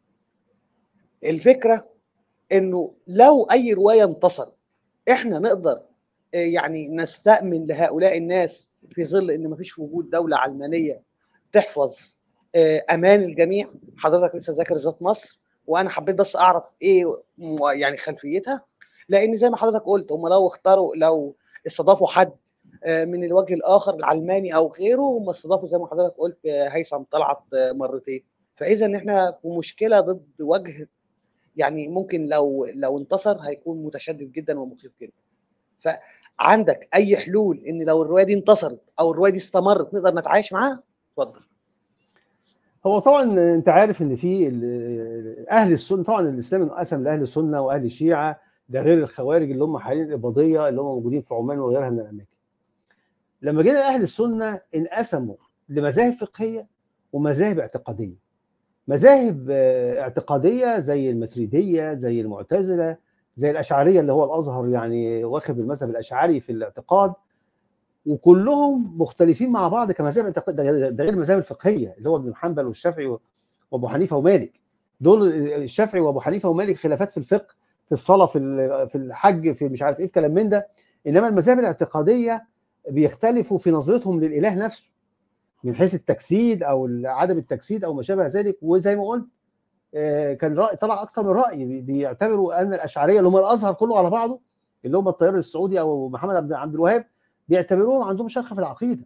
الفكره انه لو اي روايه انتصرت احنا نقدر آه، يعني نستأمن لهؤلاء الناس في ظل ان مفيش وجود دوله علمانيه تحفظ آه، امان الجميع حضرتك لسه ذاكر ذات مصر وانا حبيت بس اعرف ايه م- يعني خلفيتها لان زي ما حضرتك قلت هم لو اختاروا لو استضافوا حد آه، من الوجه الاخر العلماني او غيره هم استضافوا زي ما حضرتك قلت آه، هيثم طلعت آه، مرتين فاذا احنا في مشكله ضد وجه يعني ممكن لو لو انتصر هيكون متشدد جدا ومخيف جدا فعندك اي حلول ان لو الروايه دي انتصرت او الروايه دي استمرت نقدر نتعايش معاها اتفضل هو طبعا انت عارف ان في ال- اهل السنه طبعا الاسلام انقسم لاهل السنه واهل الشيعه ده غير الخوارج اللي هم حاليا الاباضيه اللي هم موجودين في عمان وغيرها من الاماكن. لما جينا اهل السنه انقسموا لمذاهب فقهيه ومذاهب اعتقاديه. مذاهب آه، اعتقاديه زي الماتريديه زي المعتزله زي الاشعريه اللي هو الازهر يعني واخد المذهب الاشعري في الاعتقاد وكلهم مختلفين مع بعض كمذاهب اعتقاد ده ده غير المذاهب الفقهيه اللي هو ابن حنبل والشافعي وابو حنيفه ومالك دول الشافعي وابو حنيفه ومالك خلافات في الفقه في الصلاه في ال- في الحج في مش عارف ايه في كلام من ده انما المذاهب الاعتقاديه بيختلفوا في نظرتهم للاله نفسه من حيث التجسيد او عدم التجسيد او ما شابه ذلك وزي ما قلت آه، كان راي طلع اكثر من راي بي- بيعتبروا ان الاشعريه اللي هم الازهر كله على بعضه اللي هم التيار السعودي او محمد عبد عبد الوهاب بيعتبروهم عندهم شرخ في العقيده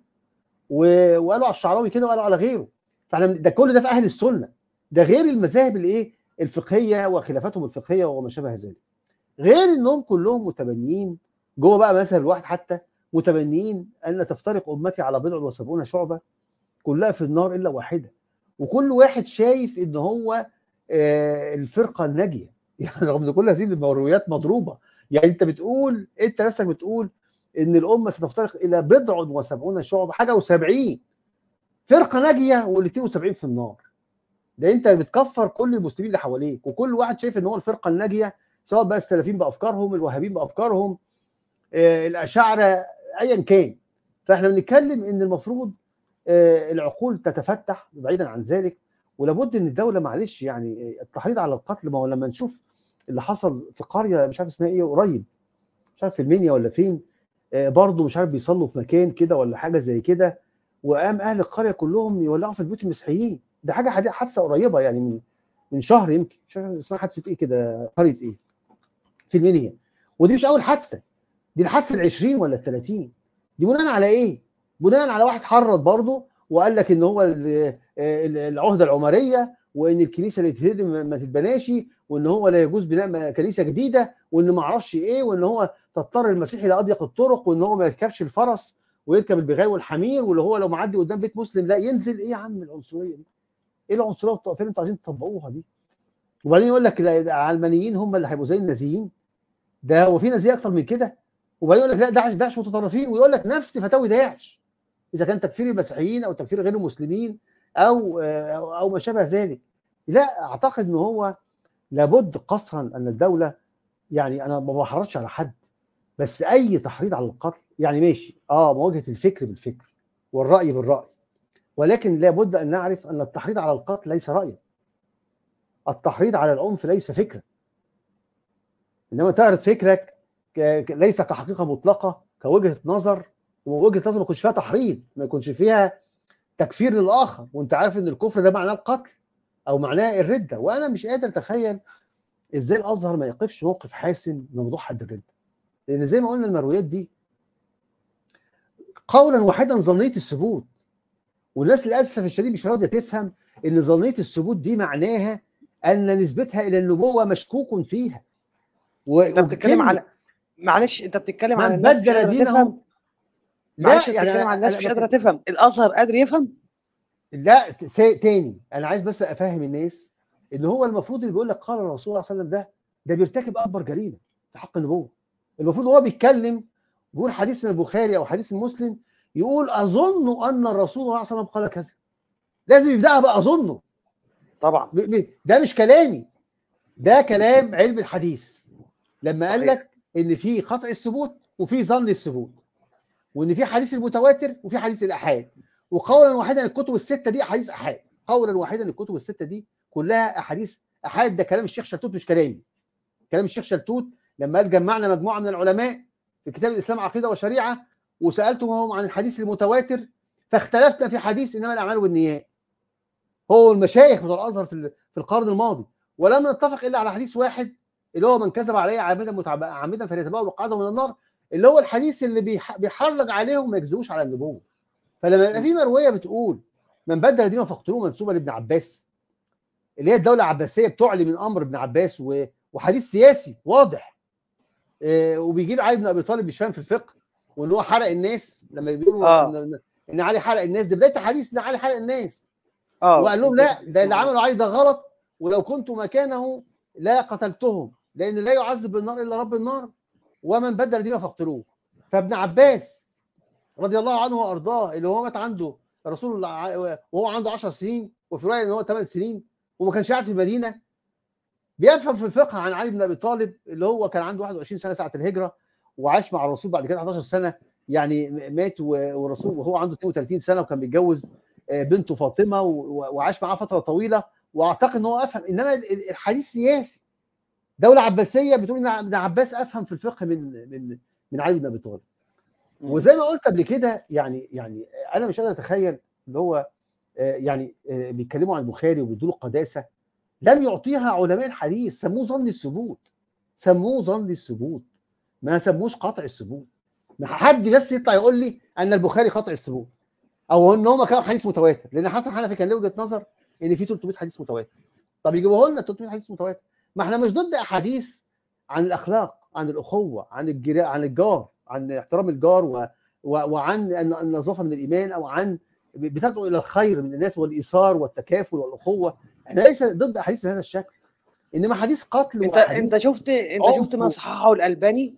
و- وقالوا على الشعراوي كده وقالوا على غيره فاحنا ده كل ده في اهل السنه ده غير المذاهب الايه الفقهيه وخلافاتهم الفقهيه وما شابه ذلك غير انهم كلهم متبنيين جوه بقى مذهب الواحد حتى متبنيين ان تفترق امتي على بضع وسبعون شعبه كلها في النار الا واحده وكل واحد شايف ان هو آه، الفرقه الناجيه يعني رغم ان كل هذه المرويات مضروبه يعني انت بتقول انت نفسك بتقول ان الامه ستفترق الى بضع وسبعون شعبه حاجه و70 فرقه ناجيه وال 72 في النار ده انت بتكفر كل المسلمين اللي حواليك وكل واحد شايف ان هو الفرقه الناجيه سواء بقى السلفيين بافكارهم الوهابيين بافكارهم آه، الاشاعره ايا كان فاحنا بنتكلم ان المفروض آه، العقول تتفتح بعيدا عن ذلك ولابد ان الدوله معلش يعني آه، التحريض على القتل ما هو لما نشوف اللي حصل في قريه مش عارف اسمها ايه قريب مش عارف في المنيا ولا فين آه، برضه مش عارف بيصلوا في مكان كده ولا حاجه زي كده وقام اهل القريه كلهم يولعوا في البيوت المسيحيين ده حاجه حادثه حادثة قريبه يعني من من شهر يمكن مش عارف اسمها حادثه ايه كده قريه ايه في المنيا ودي مش اول حادثه دي الحادثه ال 20 ولا ال 30 دي بناء على ايه؟ بناء على واحد حرض برضه وقال لك ان هو ال- ال- العهده العمريه وان الكنيسه اللي تتهدم ما تتبناش وان هو لا يجوز بناء م- كنيسه جديده وان ما اعرفش ايه وان هو تضطر المسيح الى اضيق الطرق وان هو ما يركبش الفرس ويركب البغال والحمير واللي هو لو معدي قدام بيت مسلم لا ينزل ايه يا عم العنصريه دي؟ ايه العنصريه والطائفيه اللي انتوا عايزين تطبقوها دي؟ وبعدين يقول لك لا، العلمانيين هم اللي هيبقوا زي النازيين ده هو في نازيه اكتر من كده وبعدين يقول لك لا داعش داعش متطرفين ويقول لك نفس فتاوي داعش اذا كان تكفير المسيحيين او تكفير غير المسلمين او او أو ما شابه ذلك لا اعتقد ان هو لابد قصرا ان الدوله يعني انا ما بحرضش على حد بس اي تحريض على القتل يعني ماشي اه مواجهه الفكر بالفكر والراي بالراي ولكن لابد ان نعرف ان التحريض على القتل ليس رايا التحريض على العنف ليس فكرا انما تعرض فكرك ك- ك- ليس كحقيقه مطلقه كوجهه نظر ووجهه نظر ما يكونش فيها تحريض ما يكونش فيها تكفير للاخر وانت عارف ان الكفر ده معناه القتل او معناه الرده وانا مش قادر اتخيل ازاي الازهر ما يقفش موقف حاسم لموضوع حد الرده لان زي ما قلنا المرويات دي قولا واحدا ظنيه الثبوت والناس للاسف الشديد مش راضيه تفهم ان ظنيه الثبوت دي معناها ان نسبتها الى النبوه مشكوك فيها و- انت بتتكلم وكلمة على معلش انت بتتكلم عن من الناس مش بدل قادرة دينهم تفهم معلش يعني بتتكلم أنا- عن الناس أنا مش بك- قادره تفهم الازهر قادر يفهم لا س- تاني انا عايز بس افهم الناس ان هو المفروض اللي بيقول لك قال الرسول صلى الله عليه وسلم ده ده بيرتكب اكبر جريمه في حق النبوه المفروض هو بيتكلم بيقول حديث من البخاري او حديث من مسلم يقول اظن ان الرسول صلى الله عليه وسلم قال كذا لازم يبداها بقى اظنه طبعا ب- ب- ده مش كلامي ده كلام علم الحديث لما قال صحيح. لك ان في قطع الثبوت وفي ظن الثبوت وان في حديث المتواتر وفي حديث الاحاد وقولا واحدا الكتب السته دي احاديث احاد قولا واحدا الكتب السته دي كلها احاديث احاد ده كلام الشيخ شلتوت مش كلامي كلام الشيخ شلتوت لما قال جمعنا مجموعه من العلماء في كتاب الاسلام عقيده وشريعه وسالتهم عن الحديث المتواتر فاختلفنا في حديث انما الاعمال بالنيات هو المشايخ بتوع الازهر في ال- في القرن الماضي ولم نتفق الا على حديث واحد اللي هو من كذب علي عامدا متعب- عامدا فليتبوأ مقعده من النار اللي هو الحديث اللي بيح- بيحرج عليهم ما يكذبوش على النبوه فلما يبقى في مرويه بتقول من بدل دينه فاقتلوه منسوبه لابن عباس اللي هي الدوله العباسيه بتعلي من امر ابن عباس و- وحديث سياسي واضح آه، وبيجيب علي بن ابي طالب مش فاهم في الفقه وان هو حرق الناس لما بيقولوا آه. ان ان علي حرق الناس ده بدايه الحديث ان علي حرق الناس اه وقال لهم لا ده اللي عملوا علي ده غلط ولو كنت مكانه لا قتلتهم لان لا يعذب بالنار الا رب النار ومن بدل دينه فاقتلوه فابن عباس رضي الله عنه وارضاه اللي هو مات عنده رسول الله ع- وهو عنده 10 سنين وفي روايه ان هو 8 سنين وما كانش قاعد في المدينه بيفهم في الفقه عن علي بن ابي طالب اللي هو كان عنده 21 سنه ساعه الهجره وعاش مع الرسول بعد كده 11 سنه يعني مات و- والرسول وهو عنده 32 سنه وكان بيتجوز آه، بنته فاطمه و- و- وعاش معاه فتره طويله واعتقد ان هو افهم انما ال- ال- الحديث سياسي دوله عباسيه بتقول ان ابن عباس افهم في الفقه من من من علي بن ابي طالب وزي ما قلت قبل كده يعني يعني انا مش قادر اتخيل اللي هو آه، يعني آه، بيتكلموا عن البخاري وبيدوا له قداسه لم يعطيها علماء الحديث سموه ظن الثبوت سموه ظن الثبوت ما سموش قطع الثبوت ما حد بس يطلع يقول لي ان البخاري قطع الثبوت او ان هو كان حديث متواتر لان حسن حنفي كان له وجهه نظر ان في 300 حديث متواتر طب يجيبوه لنا 300 حديث متواتر ما احنا مش ضد احاديث عن الاخلاق عن الاخوه عن الجيران عن الجار عن احترام الجار و... و... وعن الن- النظافه من الايمان او عن بتدعو الى الخير من الناس والايثار والتكافل والاخوه احنا ليس ضد احاديث بهذا الشكل انما حديث قتل انت وحديث انت شفت انت عنف شفت ما و- صححه الالباني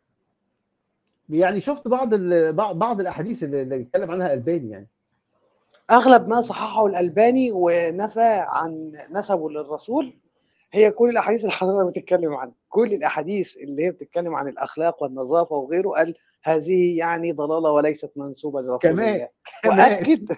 يعني شفت بعض ال... بعض بعض الاحاديث اللي اللي اتكلم عنها الالباني يعني اغلب ما صححه الالباني ونفى عن نسبه للرسول هي كل الاحاديث اللي حضرتك بتتكلم عنها كل الاحاديث اللي هي بتتكلم عن الاخلاق والنظافه وغيره قال هذه يعني ضلاله وليست منسوبه لرسول كمان- الله كمان. واكد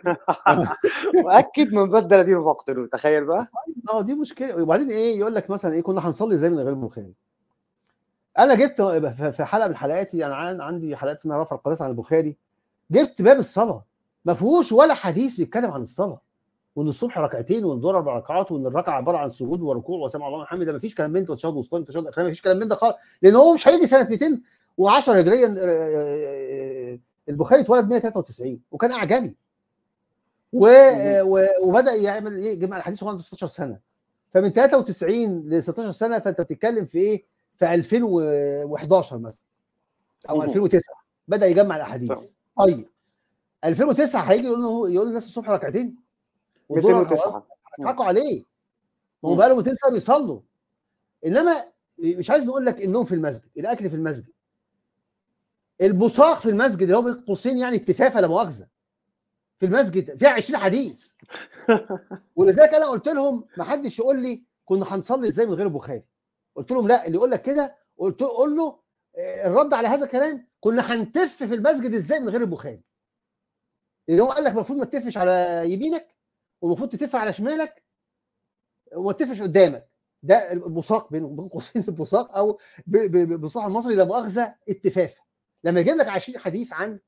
واكد من بدل دينه فاقتلوه تخيل بقى اه دي مشكله وبعدين ايه يقول لك مثلا ايه كنا هنصلي ازاي من غير البخاري انا جبت في في حلقه من حلقاتي يعني عن- عندي حلقات اسمها رفع القداسه عن البخاري جبت باب الصلاه ما فيهوش ولا حديث بيتكلم عن الصلاه وان الصبح ركعتين وان الظهر اربع ركعات وان الركعه عباره عن سجود وركوع وسمع الله حمده ما فيش كلام من ده وتشهد وسطاني وتشهد اخراني ما فيش كلام من ده خالص لان هو مش هيجي سنه 210 هجريا آه، آه، البخاري اتولد 193 وكان اعجمي و... و... وبدا يعمل ايه جمع الحديث وهو عنده 16 سنه فمن 93 ل 16 سنه فانت بتتكلم في ايه في 2011 مثلا او مهم. 2009 بدا يجمع الاحاديث تمام. طيب 2009 هيجي يقول له يقول للناس الصبح ركعتين والظهر ركعتين. 209 حقوا عليه ما هو مم. بقى له 200 سنه بيصلوا انما مش عايز نقول لك النوم في المسجد الاكل في المسجد البصاق في المسجد اللي هو بين قوسين يعني التفافه لا مؤاخذه في المسجد فيها 20 حديث ولذلك انا قلت لهم ما حدش يقول لي كنا هنصلي ازاي من غير البخاري قلت لهم لا اللي يقول لك كده قلت قول له آه، الرد على هذا الكلام كنا هنتف في المسجد ازاي من غير البخاري اللي هو قال لك المفروض ما تتفش على يمينك والمفروض تتف على شمالك وما تتفش قدامك ده البصاق بين بين قوسين البصاق او ب- ب- ب- بصاق المصري لا مؤاخذه اتفافه لما يجيب لك 20 حديث عن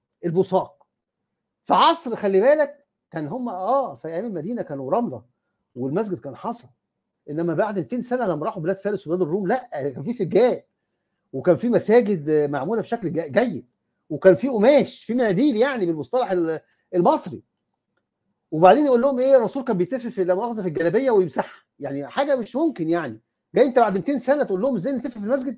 البصاق في عصر خلي بالك كان هم اه في ايام المدينه كانوا رمله والمسجد كان حصى انما بعد 200 سنه لما راحوا بلاد فارس وبلاد الروم لا كان في سجاد وكان في مساجد معموله بشكل جا- جيد وكان في قماش في مناديل يعني بالمصطلح ال- المصري وبعدين يقول لهم ايه الرسول كان بيتف في لا مؤاخذه في الجلابيه ويمسحها يعني حاجه مش ممكن يعني جاي انت بعد 200 سنه تقول لهم ازاي نتف في المسجد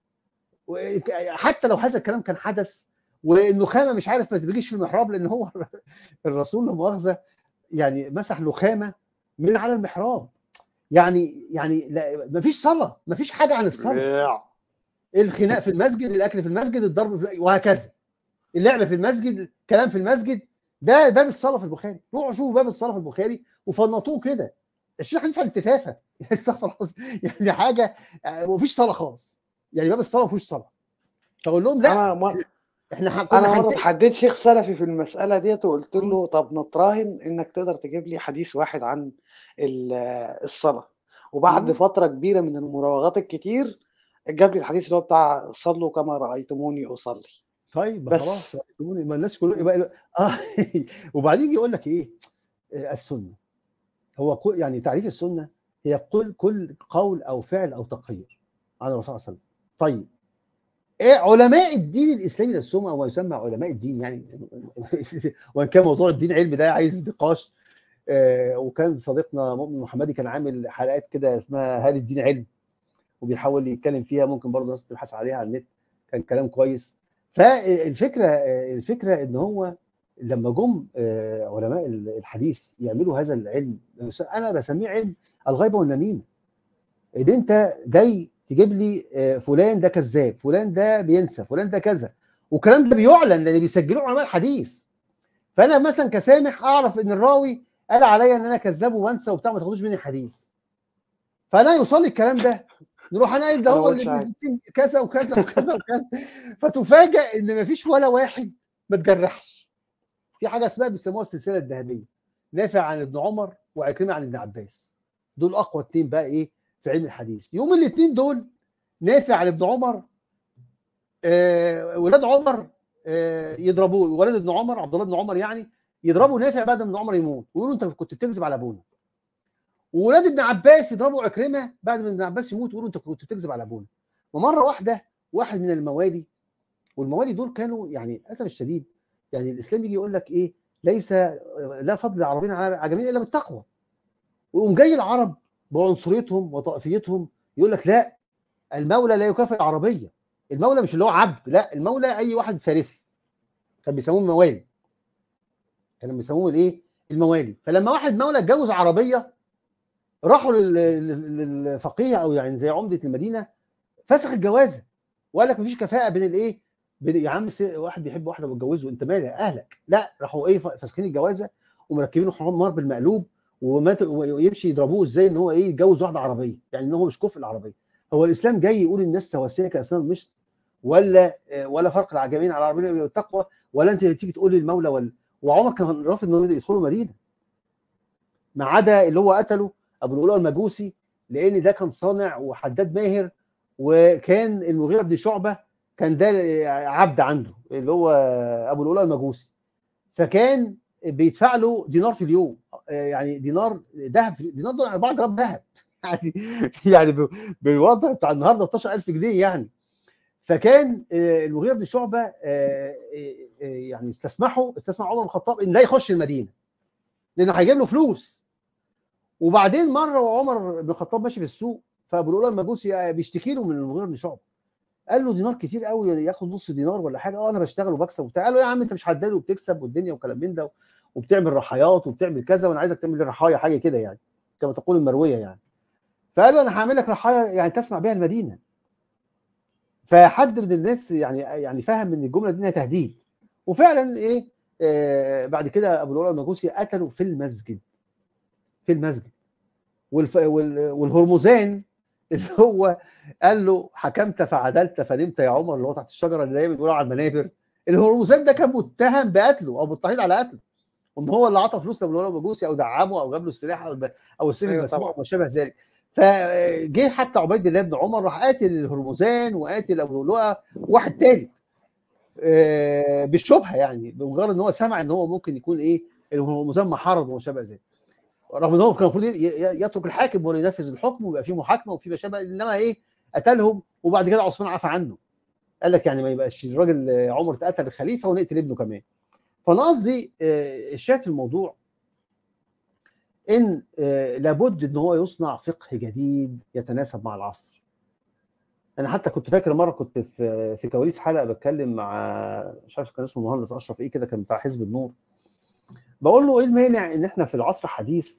و- حتى لو هذا الكلام كان حدث والنخامه مش عارف ما تجيش في المحراب لان هو الرسول لا مؤاخذه يعني مسح نخامه من على المحراب يعني يعني لا مفيش صلاه مفيش حاجه عن الصلاه الخناق في المسجد الاكل في المسجد الضرب في وهكذا اللعب في المسجد الكلام في المسجد ده باب الصلاه في البخاري روحوا شوفوا باب الصلاه في البخاري وفنطوه كده الشيخ حديث عن التفافه استغفر الله يعني حاجه آه، مفيش صلاه خالص يعني باب الصلاه مفيش صلاه فاقول لهم لا انا ما احنا ح- انا كنا مره هنتقل اتحديت شيخ سلفي في المساله ديت وقلت له طب نتراهن انك تقدر تجيب لي حديث واحد عن ال- الصلاه وبعد مم. فتره كبيره من المراوغات الكتير جاب لي الحديث اللي هو بتاع صلوا كما رايتموني اصلي طيب بس. خلاص ما الناس كله يبقى اه وبعدين يجي يقول لك ايه آه، السنه هو كل يعني تعريف السنه هي كل كل قول او فعل او تقرير عن الرسول صلى الله عليه وسلم طيب إيه علماء الدين الاسلامي نفسهم او ما يسمى علماء الدين يعني وان كان موضوع الدين علم ده عايز نقاش آه، وكان صديقنا مؤمن محمدي كان عامل حلقات كده اسمها هل الدين علم وبيحاول يتكلم فيها ممكن برضه الناس تبحث عليها على النت كان كلام كويس فالفكره الفكره ان هو لما جم آه، علماء الحديث يعملوا هذا العلم انا بسميه علم الغيبه والنميمه ان انت جاي تجيب لي آه، فلان ده كذاب فلان ده بينسى فلان ده كذا والكلام ده بيعلن لان بيسجلوه علماء الحديث فانا مثلا كسامح اعرف ان الراوي قال عليا ان انا كذاب وبنسى وبتاع ما تاخدوش مني حديث فانا يوصل لي الكلام ده نروح انا قايل ده أنا هو ما اللي قلتش ابن 60 كذا وكذا وكذا وكذا فتفاجئ ان مفيش ولا واحد ما تجرحش في حاجه اسمها بيسموها السلسله الذهبيه نافع عن ابن عمر وعكرمه عن ابن عباس دول اقوى اتنين بقى ايه في علم الحديث يوم الاثنين دول نافع عن ابن عمر آه ولاد عمر آه يضربوه ولد ابن عمر عبد الله بن عمر يعني يضربوا نافع بعد ما ابن عمر يموت ويقولوا انت كنت بتكذب على ابونا وولاد ابن عباس يضربوا عكرمه بعد ما ابن عباس يموت ويقولوا انت كنت بتكذب على ابونا ومره واحده واحد من الموالي والموالي دول كانوا يعني للاسف الشديد يعني الاسلام يجي يقول لك ايه ليس لا فضل العربين على عجمين الا بالتقوى ويقوم جاي العرب بعنصريتهم وطائفيتهم يقول لك لا المولى لا يكافئ العربيه المولى مش اللي هو عبد لا المولى اي واحد فارسي كان بيسموه الموالي كانوا بيسموه الايه الموالي فلما واحد مولى اتجوز عربيه راحوا لل- لل- للفقيه او يعني زي عمده المدينه فسخ الجوازه وقال لك مفيش كفاءه بين الايه بين يا عم س- واحد بيحب واحده واتجوزه انت مالك اهلك لا راحوا ايه ف- فاسخين الجوازه ومركبينه حرام نار بالمقلوب ومات ويمشي يضربوه ازاي ان هو ايه يتجوز واحده عربيه يعني ان هو مش كفء العربيه هو الاسلام جاي يقول الناس سواسيه كاسنان المشط ولا آه، ولا فرق العجمين على العربيين والتقوى ولا انت تيجي تقول لي المولى ولا وعمر كان رافض انه يدخلوا المدينه ما عدا اللي هو قتله ابو الأولى المجوسي لان ده كان صانع وحداد ماهر وكان المغيره بن شعبه كان ده عبد عنده اللي هو ابو الأولى المجوسي فكان بيدفع له دينار في اليوم آه، يعني دينار ذهب دينار دول 4 جرام ذهب يعني يعني ب- بالوضع بتاع النهارده 12000 جنيه يعني فكان آه، المغيره بن شعبه آه، آه، آه، يعني استسمحوا استسمح عمر بن الخطاب ان لا يخش المدينه لانه هيجيب له فلوس وبعدين مره وعمر بن الخطاب ماشي في السوق فابو الأولى المجوسي بيشتكي له من المغيره بن شعبه قال له دينار كتير قوي ياخد نص دينار ولا حاجه اه انا بشتغل وبكسب وبتاع قال له يا عم انت مش حداد وبتكسب والدنيا وكلام من ده وبتعمل رحايات وبتعمل كذا وانا عايزك تعمل لي رحايا حاجه كده يعني كما تقول المرويه يعني فقال له انا هعمل لك رحايا يعني تسمع بها المدينه فحد من الناس يعني يعني فهم ان الجمله دي انها تهديد وفعلا ايه آه بعد كده ابو الأولى المجوسي قتله في المسجد في المسجد والف... وال... والهرمزان اللي هو قال له حكمت فعدلت فنمت يا عمر اللي هو تحت الشجره اللي دايما بيقولوا على المنابر الهرمزان ده كان متهم بقتله او بالتحريض على قتله وان هو اللي عطى فلوس لابو الأولى المجوسي او دعمه او جاب له السلاح او الب... او السيف أيوة المسموع طبعا. او ما شابه ذلك فجه حتى عبيد الله بن عمر راح قاتل الهرمزان وقاتل ابو لؤلؤه واحد ثالث آه، بالشبهه يعني بمجرد ان هو سمع ان هو ممكن يكون ايه الهرمزان محارب وما شابه ذلك رغم ان هو كان المفروض ي- ي- يترك الحاكم ولا ينفذ الحكم ويبقى في محاكمه وفي ما شابه انما ايه قتلهم وبعد كده عثمان عفى عنه قال لك يعني ما يبقاش الراجل آه، عمر اتقتل الخليفه ونقتل ابنه كمان فانا قصدي آه، الشاهد في الموضوع ان آه، لابد ان هو يصنع فقه جديد يتناسب مع العصر انا حتى كنت فاكر مره كنت في في كواليس حلقه بتكلم مع مش عارف كان اسمه مهندس اشرف ايه كده كان بتاع حزب النور بقول له ايه المانع ان احنا في العصر الحديث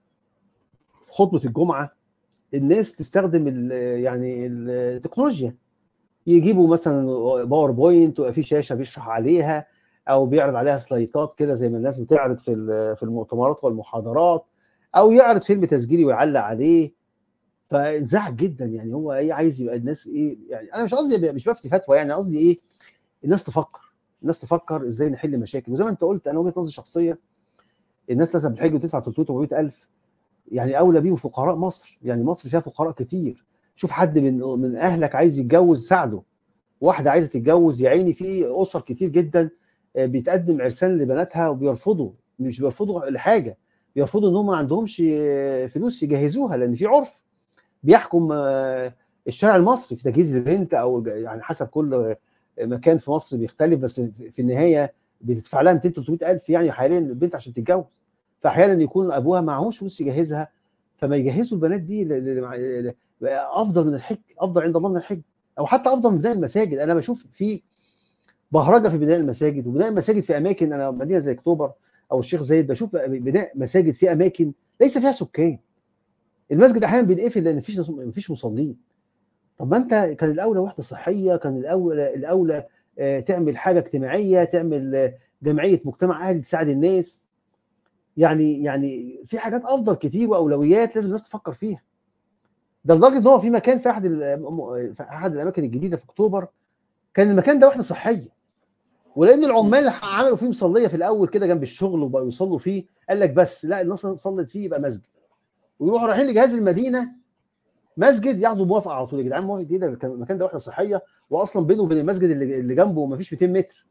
في خطبه الجمعه الناس تستخدم ال- يعني التكنولوجيا يجيبوا مثلا باوربوينت ويبقى في شاشه بيشرح عليها او بيعرض عليها سلايدات كده زي ما الناس بتعرض في ال- في المؤتمرات والمحاضرات او يعرض فيلم تسجيلي ويعلق عليه فانزعج جدا يعني هو ايه عايز يبقى الناس ايه يعني انا مش قصدي مش بفتي فتوى يعني قصدي ايه الناس تفكر الناس تفكر ازاي نحل مشاكل وزي ما انت قلت انا وجهه نظري الشخصيه الناس لازم بالحج وتدفع 300 400 الف يعني اولى بيهم فقراء مصر يعني مصر فيها فقراء كتير شوف حد من من اهلك عايز يتجوز ساعده واحده عايزه تتجوز يا عيني في اسر كتير جدا آه، بيتقدم عرسان لبناتها وبيرفضوا مش بيرفضوا لحاجه بيرفضوا ان هم ما عندهمش آه، فلوس يجهزوها لان في عرف بيحكم آه، الشارع المصري في تجهيز البنت او ج- يعني حسب كل آه، مكان في مصر بيختلف بس في في النهايه بتدفع لها 200 300 الف يعني حاليا البنت عشان تتجوز فاحيانا يكون ابوها معهوش فلوس يجهزها فما يجهزوا البنات دي ل- ل- مع- ل- افضل من الحج افضل عند الله من الحج او حتى افضل من بناء المساجد انا بشوف في بهرجه في بناء المساجد وبناء المساجد في اماكن انا مدينه زي اكتوبر او الشيخ زايد بشوف بناء مساجد في اماكن ليس فيها سكان المسجد احيانا بيتقفل لان مفيش مفيش مصلين طب ما انت كان الاولى وحده صحيه كان الاولى الاولى آه، تعمل حاجه اجتماعيه تعمل آه، جمعيه مجتمع اهلي تساعد الناس يعني يعني في حاجات افضل كتير واولويات لازم الناس تفكر فيها ده لدرجه ان هو في مكان في احد ال- في احد الاماكن الجديده في اكتوبر كان المكان ده وحده صحيه ولان العمال عملوا فيه مصليه في الاول كده جنب الشغل وبقوا يصلوا فيه قال لك بس لا الناس صلت فيه يبقى مسجد ويروحوا رايحين لجهاز المدينه مسجد ياخدوا موافقه على طول يا جدعان موافقه ايه ده كان- المكان ده وحده صحيه واصلا بينه وبين المسجد اللي اللي جنبه ما فيش 200 متر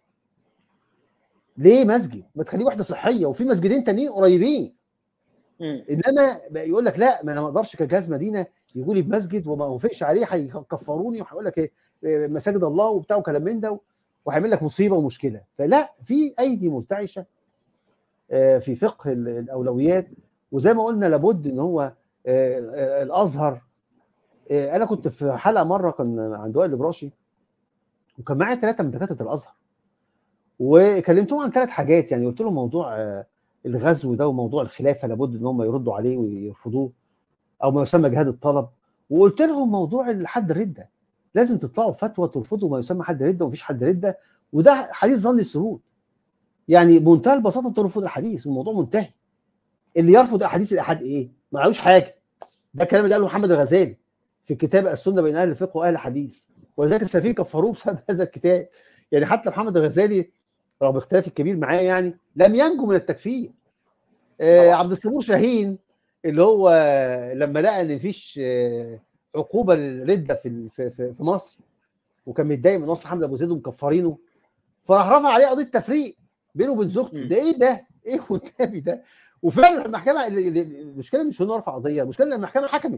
ليه مسجد ما تخليه وحده صحيه وفي مسجدين تانيين قريبين مم. انما بقى يقول لك لا ما انا ما اقدرش كجهاز مدينه يقول لي في مسجد وما اوافقش عليه هيكفروني وهيقول لك إيه، إيه، مساجد الله وبتاع وكلام من ده وهيعمل لك مصيبه ومشكله فلا في ايدي مرتعشه آه، في فقه ال- الاولويات وزي ما قلنا لابد ان هو آه، آه، الازهر آه، انا كنت في حلقه مره كان عند وائل البراشي وكان معايا ثلاثه من دكاتره الازهر وكلمتهم عن ثلاث حاجات يعني قلت لهم موضوع آه، الغزو ده وموضوع الخلافه لابد ان هم يردوا عليه ويرفضوه او ما يسمى جهاد الطلب وقلت لهم موضوع الحد الرده لازم تطلعوا بفتوى ترفضوا ما يسمى حد رده ومفيش حد رده وده حديث ظن السهول يعني بمنتهى البساطه ترفض الحديث الموضوع منتهي اللي يرفض احاديث الاحاد ايه؟ ما عليهوش حاجه ده الكلام اللي قاله محمد الغزالي في كتاب السنه بين اهل الفقه واهل الحديث ولذلك السلفيين كفروه بسبب هذا الكتاب يعني حتى محمد الغزالي رغم اختلافي الكبير معاه يعني لم ينجو من التكفير آه طبعا. عبد الصبور شاهين اللي هو لما لقى ان مفيش آه، عقوبه للرده في ال- في في في مصر وكان متضايق من نصر حمد ابو زيد ومكفرينه فراح رفع عليه قضيه تفريق بينه وبين زوجته مم. ده ايه ده؟ ايه والنبي ده؟ وفعلا المحكمه ال- ال- المشكله مش انه رفع قضيه المشكله ان المحكمه حكمت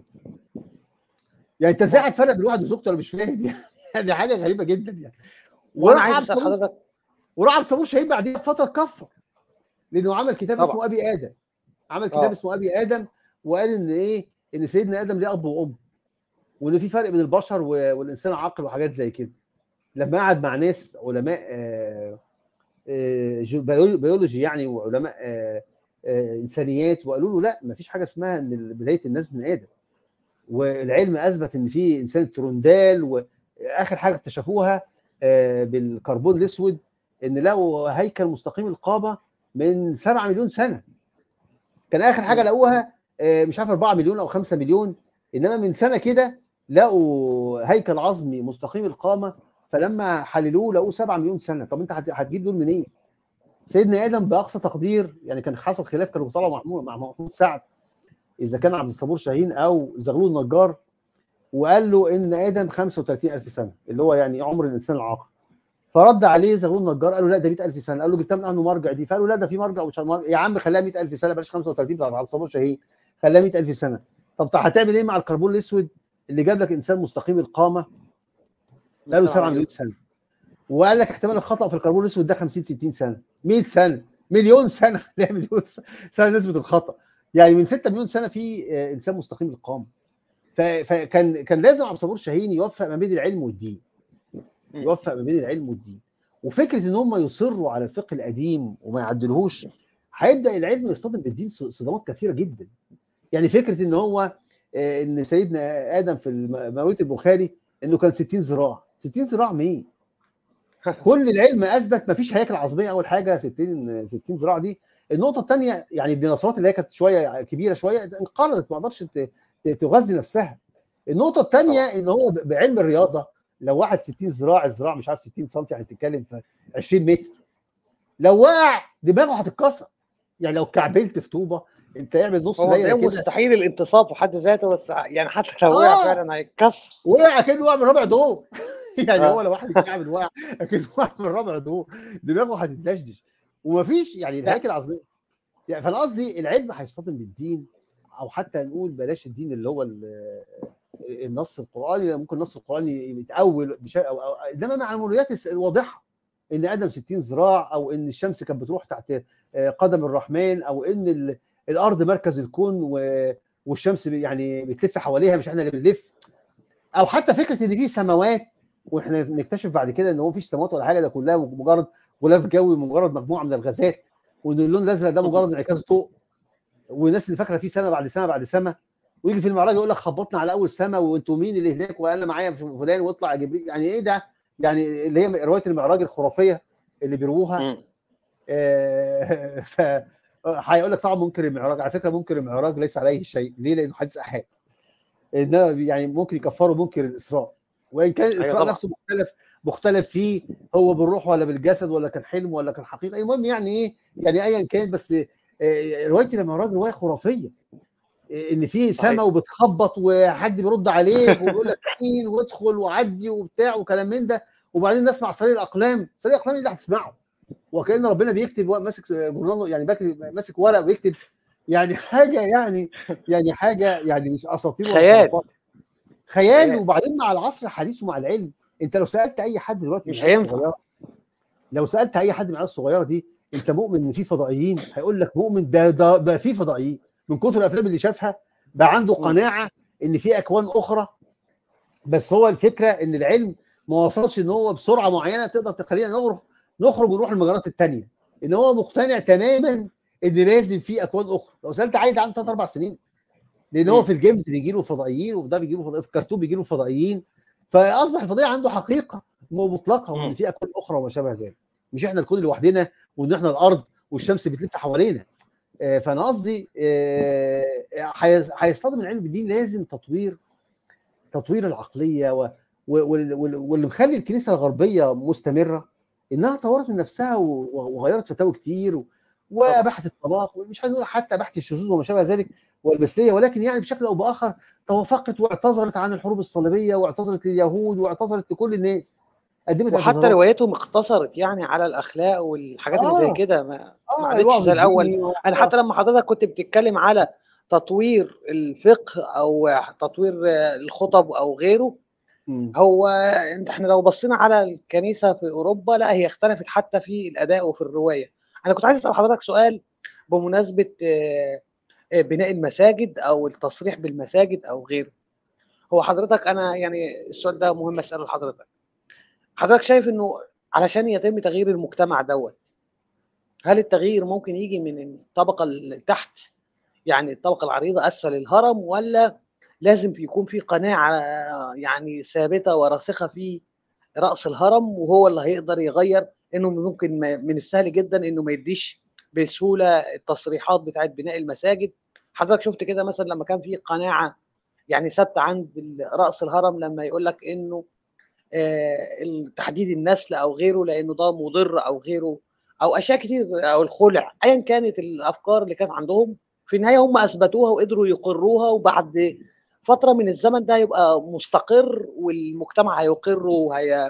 يعني انت ازاي هتفرق بين واحد وزوجته انا مش فاهم يعني يعني حاجه غريبه جدا يعني وانا وراح عايز عبد اسال الصبور حضرتك وراح عبد الصبور شهيد بعديها بفتره كفر لانه عمل كتاب طبعا. اسمه ابي ادم عمل كتاب آه. اسمه ابي ادم وقال ان ايه ان سيدنا ادم ليه اب وام وان في فرق بين البشر و- والانسان العاقل وحاجات زي كده لما قعد مع ناس علماء آه، آه، جو- بيولو- بيولوجي يعني وعلماء آه، آه، انسانيات وقالوا له لا ما فيش حاجه اسمها ان بدايه الناس من ادم والعلم اثبت ان في انسان تروندال واخر حاجه اكتشفوها آه، بالكربون الاسود ان لقوا هيكل مستقيم القامه من 7 مليون سنه كان اخر حاجه لقوها آه، مش عارف 4 مليون او 5 مليون انما من سنه كده لقوا هيكل عظمي مستقيم القامه فلما حللوه لقوه 7 مليون سنه طب انت هت- هتجيب دول منين؟ سيدنا ادم باقصى تقدير يعني كان حصل خلاف كانوا طلعوا مع محمود مع محمود سعد اذا كان عبد الصبور شاهين او زغلول النجار وقال له ان ادم 35000 سنه اللي هو يعني عمر الانسان العاقل فرد عليه زغلول النجار قال له لا ده 100000 سنه قال له جبتها من انه مرجع دي فقال له لا ده في مرجع ومش مرجع. يا عم خليها 100000 سنه بلاش 35 بتاع عبد الصبور شاهين خليها 100000 سنه طب طب هتعمل ايه مع الكربون الاسود اللي جاب لك انسان مستقيم القامه بقاله 7 مليون سنه وقال لك احتمال الخطا في الكربون الاسود ده 50 60 سنه 100 سنه مليون سنه خليها مليون سنه نسبه الخطا يعني من 6 مليون سنه في آه، انسان مستقيم القامه ف- فكان كان لازم عبد الصبور شاهين يوفق ما بين العلم والدين يوفق ما بين العلم والدين وفكره ان هم يصروا على الفقه القديم وما يعدلوهوش هيبدا العلم يصطدم بالدين ص- صدمات كثيره جدا يعني فكره ان هو آه، ان سيدنا ادم في الم- مولود البخاري انه كان 60 ذراع 60 ذراع مين كل العلم اثبت ما فيش هياكل عظميه اول حاجه 60 60 ذراع دي النقطه الثانيه يعني الديناصورات اللي هي كانت شويه كبيره شويه انقرضت ما قدرتش ت- ت- تغذي نفسها النقطه الثانيه ان هو ب- بعلم الرياضه لو واحد 60 ذراع الذراع مش عارف 60 سم يعني بتتكلم في 20 متر لو وقع دماغه هتتكسر يعني لو كعبلت في طوبه انت اعمل نص هو دايره ده كده مستحيل الانتصاب في حد ذاته بس يعني حتى لو وقع آه. فعلا هيتكسر وقع كانه وقع من رابع دور يعني آه. هو لو واحد يتكعبل وقع كانه وقع من رابع دور دماغه هتدشدش ومفيش يعني لا. الهياكل العظميه يعني فانا قصدي العلم هيصطدم بالدين او حتى نقول بلاش الدين اللي هو ال- النص القراني لأن ممكن النص القراني يتاول بشيء أو, أو انما مع المعلومات الس- الواضحه ان ادم 60 ذراع او ان الشمس كانت بتروح تحت آه، قدم الرحمن او ان ال- الارض مركز الكون و- والشمس بي- يعني بتلف حواليها مش احنا اللي بنلف او حتى فكره ان في سماوات واحنا نكتشف بعد كده ان هو مفيش سماوات ولا حاجه ده كلها مجرد غلاف جوي مجرد مجموعه من الغازات وان اللون الازرق ده مجرد انعكاس ضوء والناس اللي فاكره في سما بعد سما بعد سما ويجي في المعراج يقول لك خبطنا على اول سما وانتوا مين اللي هناك وانا معايا فلان واطلع جبريل يعني ايه ده؟ يعني اللي هي روايه المعراج الخرافيه اللي بيروها مم. آه، ف هيقول لك طبعا منكر المعراج على فكره منكر المعراج ليس عليه شيء ليه؟ لانه حديث احاد انما يعني ممكن يكفروا منكر الاسراء وان كان الاسراء طبعا. نفسه مختلف مختلف فيه هو بالروح ولا بالجسد ولا كان حلم ولا كان حقيقه المهم يعني ايه يعني ايا كان بس آه، روايه المعراج روايه خرافيه آه، ان في صحيح. سما وبتخبط وحد بيرد عليك ويقول لك مين وادخل وعدي وبتاع وكلام من ده وبعدين نسمع صرير الاقلام صرير الاقلام اللي هتسمعه وكان ربنا بيكتب وهو ماسك جورنال يعني باك- ماسك ورق ويكتب يعني حاجه يعني يعني حاجه يعني مش اساطير ولا خيال. خرافات. خيال خيال. وبعدين مع العصر الحديث ومع العلم انت لو سالت اي حد دلوقتي مش من العيال هينفع. الصغيرة- لو سالت اي حد من العيال الصغيره دي انت مؤمن ان في فضائيين هيقول لك مؤمن ده ده بقى في فضائيين من كتر الافلام اللي شافها بقى عنده مم. قناعه ان في اكوان اخرى بس هو الفكره ان العلم ما وصلش ان هو بسرعه معينه تقدر تخلينا نخرج نخرج ونروح المجرات الثانيه ان هو مقتنع تماما ان لازم في اكوان اخرى لو سالت عيل عنده ثلاث اربع سنين لان هو مم. في الجيمز بيجي له فضائيين وفي ده بيجي له فضائيين في الكرتون بيجي له فضائيين فاصبح الفضائي عنده حقيقه مطلقه وان مم. في اكوان اخرى وما شابه ذلك مش احنا الكون لوحدنا وان احنا الارض والشمس بتلف حوالينا آه، فانا قصدي آه، هي- هيصطدم العلم بالدين لازم تطوير تطوير العقليه و و- وال- وال- واللي مخلي الكنيسه الغربيه مستمره انها طورت من نفسها و- وغيرت فتاوى كتير و- واباحت الطلاق مش عايز اقول حتى اباحت الشذوذ وما شابه ذلك والمثليه ولكن يعني بشكل او باخر توافقت واعتذرت عن الحروب الصليبيه واعتذرت لليهود واعتذرت لكل الناس قدمت وحتى اعتذارات. روايتهم اقتصرت يعني على الاخلاق والحاجات اللي زي آه. كده ما اه ما عادتش الوعظ زي الاول الديني و- انا حتى لما حضرتك كنت بتتكلم على تطوير الفقه او تطوير الخطب او غيره مم. هو انت احنا لو بصينا على الكنيسه في اوروبا لا هي اختلفت حتى في الاداء وفي الروايه انا كنت عايز اسال حضرتك سؤال بمناسبه آه، آه، بناء المساجد او التصريح بالمساجد او غيره هو حضرتك انا يعني السؤال ده مهم اساله لحضرتك حضرتك شايف انه علشان يتم تغيير المجتمع دوت هل التغيير ممكن يجي من الطبقه اللي تحت يعني الطبقه العريضه اسفل الهرم ولا لازم يكون في قناعه يعني ثابته وراسخه في راس الهرم وهو اللي هيقدر يغير انه ممكن ما- من السهل جدا انه ما يديش بسهوله التصريحات بتاعت بناء المساجد حضرتك شفت كده مثلا لما كان في قناعه يعني ثابته عند ال- راس الهرم لما يقول لك انه آه، تحديد النسل او غيره لانه ده مضر او غيره او اشياء كتير او الخلع ايا كانت الافكار اللي كانت عندهم في النهايه هم اثبتوها وقدروا يقروها وبعد فتره من الزمن ده يبقى مستقر والمجتمع هيقر وهي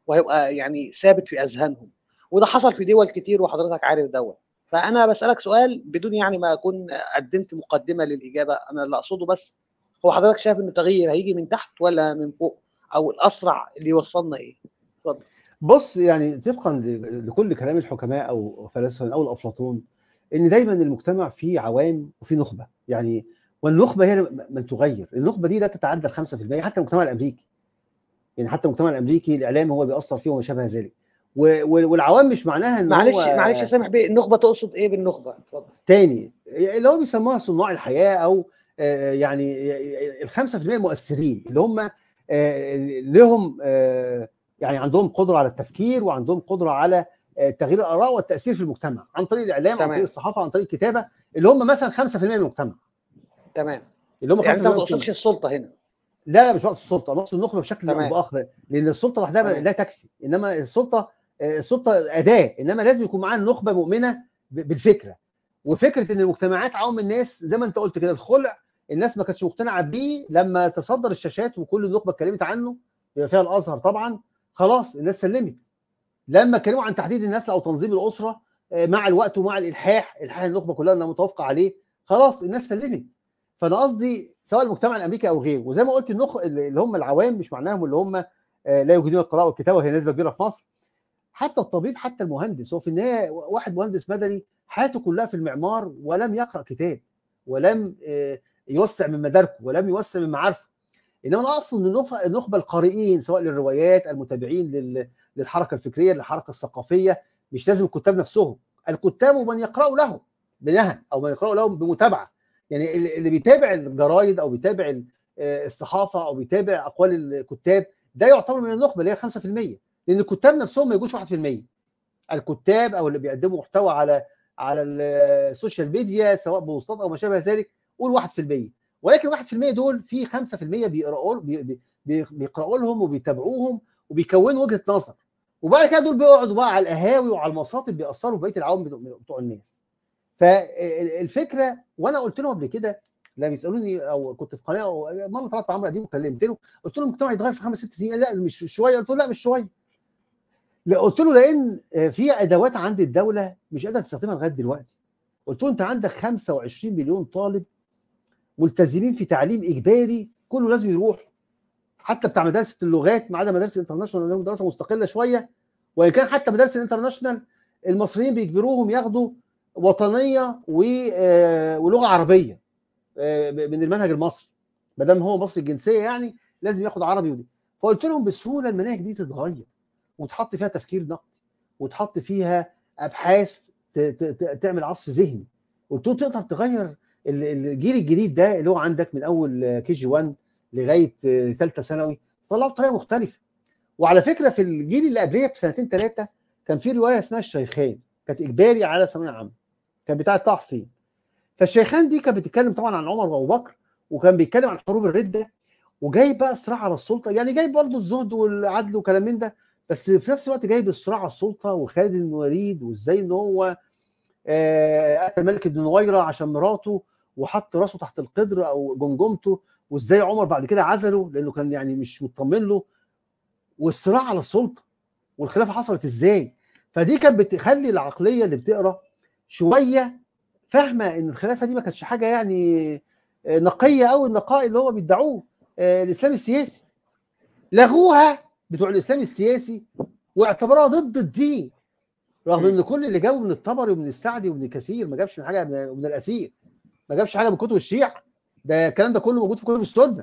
وهيبقى يعني ثابت في اذهانهم وده حصل في دول كتير وحضرتك عارف دوت فانا بسالك سؤال بدون يعني ما اكون قدمت مقدمه للاجابه انا اللي اقصده بس هو حضرتك شايف ان التغيير هيجي من تحت ولا من فوق او الاسرع اللي يوصلنا ايه اتفضل بص يعني طبقا ل- لكل كلام الحكماء او فلاسفه او افلاطون ان دايما المجتمع فيه عوام وفيه نخبه يعني والنخبه هي من تغير النخبه دي لا تتعدى ال 5% حتى المجتمع الامريكي يعني حتى المجتمع الامريكي الاعلام هو بيأثر فيه وما شابه ذلك و- و- والعوام مش معناها ان معلش هو معلش يا سامح بيه النخبه تقصد ايه بالنخبه اتفضل تاني اللي هو بيسموها صناع الحياه او آه، يعني ال 5% مؤثرين اللي هم آه، لهم آه، يعني عندهم قدره على التفكير وعندهم قدره على آه، تغيير الاراء والتاثير في المجتمع عن طريق الاعلام عن تمام. طريق الصحافه عن طريق الكتابه اللي هم مثلا 5% من المجتمع تمام اللي هم 5% يعني انت ما من المجتمع. تقصدش السلطه هنا لا لا مش وقت السلطه نقصد النخبه بشكل او تمام. باخر لان السلطه لوحدها تمام. لا تكفي انما السلطه آه، السلطه اداه انما لازم يكون معاها نخبه مؤمنه ب- بالفكره وفكره ان المجتمعات عوام الناس زي ما انت قلت كده الخلع الناس ما كانتش مقتنعه بيه لما تصدر الشاشات وكل النخبه اتكلمت عنه بما فيها الازهر طبعا خلاص الناس سلمت لما اتكلموا عن تحديد النسل او تنظيم الاسره آه، مع الوقت ومع الالحاح الحاح النخبه كلها انها متوافقه عليه خلاص الناس سلمت فانا قصدي سواء المجتمع الامريكي او غيره وزي ما قلت النخ اللي هم العوام مش معناهم اللي هم آه، لا يجيدون القراءه والكتابه وهي نسبه كبيره في مصر حتى الطبيب حتى المهندس هو في النهايه واحد مهندس مدني حياته كلها في المعمار ولم يقرا كتاب ولم آه، يوسع من مداركه ولم يوسع من معارفه انما انا اقصد ان النخ- النخبه القارئين سواء للروايات المتابعين لل- للحركه الفكريه للحركه الثقافيه مش لازم الكتاب نفسهم الكتاب ومن يقرأوا لهم بنهى او من يقرأوا لهم بمتابعه يعني اللي اللي بيتابع الجرايد او بيتابع ال- آه، الصحافه او بيتابع اقوال الكتاب ده يعتبر من النخبه اللي هي 5% لان الكتاب نفسهم ما يجوش 1% الكتاب او اللي بيقدموا محتوى على على السوشيال ميديا سواء بوستات او ما شابه ذلك قول 1% ولكن 1% دول في 5% بيقرأوا بي- بي- بي- بيقرأوا لهم وبيتابعوهم وبيكونوا وجهه نظر وبعد كده دول بيقعدوا بقى على القهاوي وعلى المصاطب بيأثروا في بقيه العوام بتوع بتوع الناس فالفكره وانا قلت لهم قبل كده لا بيسالوني او كنت في قناه أو مره طلعت مع عمرو اديب وكلمت له قلت له المجتمع يتغير في خمس ست سنين قال لا مش شويه قلت له لا مش شويه لا قلت له لان في ادوات عند الدوله مش قادره تستخدمها لغايه دلوقتي قلت له انت عندك 25 مليون طالب ملتزمين في تعليم اجباري كله لازم يروح حتى بتاع مدارس اللغات ما عدا مدارس الانترناشونال لهم دراسه مستقله شويه وان كان حتى مدارس الانترناشونال المصريين بيجبروهم ياخدوا وطنيه و- آه، ولغه عربيه آه، من المنهج المصري ما دام هو مصري الجنسيه يعني لازم ياخد عربي ودي فقلت لهم بسهوله المناهج دي تتغير وتحط فيها تفكير نقدي وتحط فيها ابحاث ت- ت- ت- تعمل عصف ذهني قلت له تقدر تغير ال- الجيل الجديد ده اللي هو عندك من اول كي جي 1 لغايه ثالثه ثانوي طلعوا بطريقه مختلفه وعلى فكره في الجيل اللي قبليه بسنتين ثلاثه كان في روايه اسمها الشيخين كانت اجباري على ثانويه عامه كانت بتاعه طه حسين فالشيخان دي كانت بتتكلم طبعا عن عمر وابو بكر وكان بيتكلم عن حروب الرده وجايب بقى الصراع على السلطه يعني جايب برضه الزهد والعدل وكلام من ده بس في نفس الوقت جايب الصراع على السلطه وخالد بن الوليد وازاي ان هو آه، قتل ملك بن نويره عشان مراته وحط راسه تحت القدر او جمجمته وازاي عمر بعد كده عزله لانه كان يعني مش مطمن له والصراع على السلطه والخلافه حصلت ازاي فدي كانت بتخلي العقليه اللي بتقرا شويه فاهمه ان الخلافه دي ما كانتش حاجه يعني آه، نقيه قوي النقاء اللي هو بيدعوه آه، الاسلام السياسي لغوها بتوع الاسلام السياسي واعتبروها ضد الدين رغم ان كل اللي جابه من الطبري ومن السعدي ومن كثير ما جابش من حاجه من من الاسير ما جابش حاجه من كتب الشيعة ده الكلام ده كله موجود في كتب السنه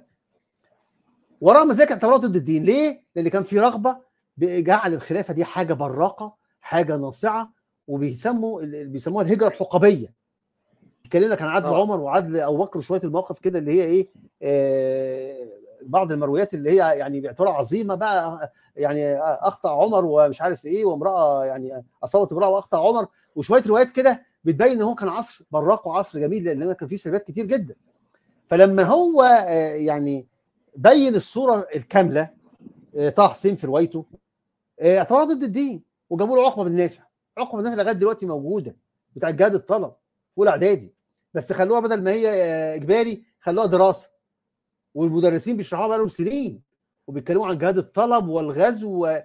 ورغم ذلك اعتبروها ضد الدين ليه؟ لان كان في رغبه بجعل الخلافه دي حاجه براقه حاجه ناصعه وبيسموا ال- بيسموها الهجره الحقبيه يتكلم لك عن عدل آه. عمر وعدل ابو بكر وشويه المواقف كده اللي هي ايه آه بعض المرويات اللي هي يعني باعتبارها عظيمه بقى يعني اخطا عمر ومش عارف ايه وامراه يعني اصابت امراه واخطا عمر وشويه روايات كده بتبين ان هو كان عصر براق وعصر جميل لان كان فيه سلبيات كتير جدا فلما هو آه، يعني بين الصوره الكامله آه، طه حسين في روايته آه، اعتبرها ضد الدين وجابوا له عقبه بن نافع عقبه بن نافع لغايه دلوقتي موجوده بتاع جهاد الطلب في اولى اعدادي بس خلوها بدل ما هي آه، اجباري خلوها دراسه والمدرسين بيشرحوها بقالهم سنين وبيتكلموا عن جهاد الطلب والغزو و-